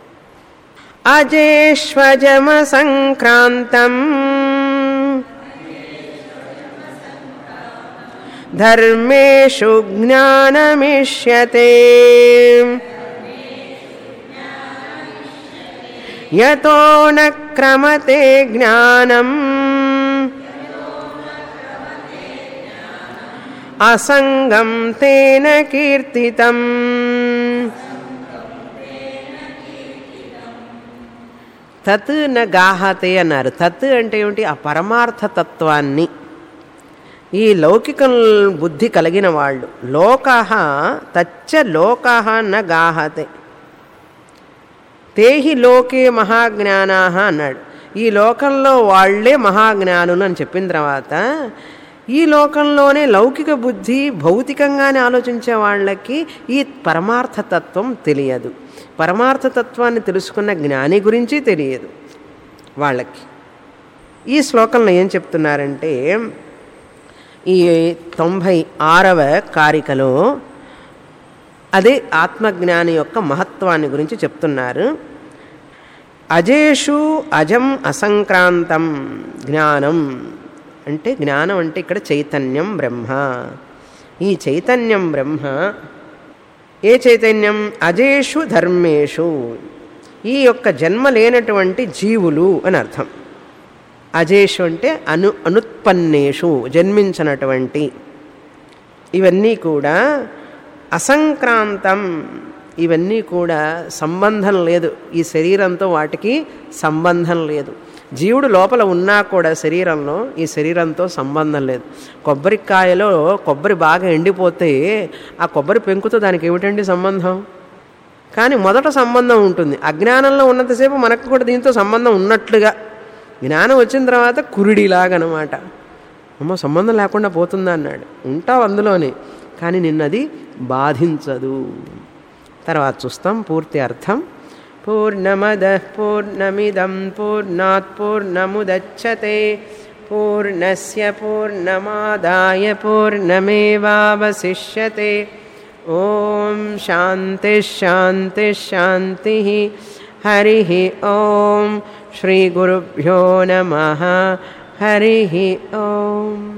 అజేష్వజమ సంక్రాంతం ధర్మేషు జ్ఞానమిష్యతే యతో న క్రమతే జ్ఞానం అసంగం తేన కీర్తితం తత్ న గాహతే అన్నారు తత్ అంటే ఏమిటి ఆ పరమార్థ తత్వాన్ని ఈ లౌకిక బుద్ధి కలిగిన వాళ్ళు లోక తచ్చ లోక న గాహతే తేహి లోకే మహాజ్ఞానా అన్నాడు ఈ లోకంలో వాళ్ళే మహాజ్ఞానులు అని చెప్పిన తర్వాత ఈ లోకంలోనే లౌకిక బుద్ధి భౌతికంగానే ఆలోచించే వాళ్ళకి ఈ పరమార్థతత్వం తెలియదు పరమార్థతత్వాన్ని తెలుసుకున్న జ్ఞాని గురించి తెలియదు వాళ్ళకి ఈ శ్లోకంలో ఏం చెప్తున్నారంటే ఈ తొంభై ఆరవ కారికలో అదే ఆత్మజ్ఞాని యొక్క మహత్వాన్ని గురించి చెప్తున్నారు అజేషు అజం అసంక్రాంతం జ్ఞానం అంటే జ్ఞానం అంటే ఇక్కడ చైతన్యం బ్రహ్మ ఈ చైతన్యం బ్రహ్మ ఏ చైతన్యం అజేషు ధర్మేషు ఈ యొక్క జన్మ లేనటువంటి జీవులు అని అర్థం అజేషు అంటే అను అనుత్పన్నేషు జన్మించినటువంటి ఇవన్నీ కూడా అసంక్రాంతం ఇవన్నీ కూడా సంబంధం లేదు ఈ శరీరంతో వాటికి సంబంధం లేదు జీవుడు లోపల ఉన్నా కూడా శరీరంలో ఈ శరీరంతో సంబంధం లేదు కొబ్బరికాయలో కొబ్బరి బాగా ఎండిపోతే ఆ కొబ్బరి పెంకుతో దానికి ఏమిటండి సంబంధం కానీ మొదట సంబంధం ఉంటుంది అజ్ఞానంలో ఉన్నంతసేపు మనకు కూడా దీంతో సంబంధం ఉన్నట్లుగా జ్ఞానం వచ్చిన తర్వాత కురిడిలాగనమాట అమ్మో సంబంధం లేకుండా పోతుందా అన్నాడు ఉంటావు అందులోనే కానీ నిన్నది బాధించదు తర్వాత చూస్తాం పూర్తి అర్థం పూర్ణమద పూర్ణమిదం పూర్ణాత్ పూర్ణముదచ్చతే పూర్ణస్య పూర్ణమాదాయ పూర్ణమేవావశిష్యతే ఓం శాంతి శాంతి శాంతి హరి ఓం శ్రీ గురుభ్యో నమ హరి ఓం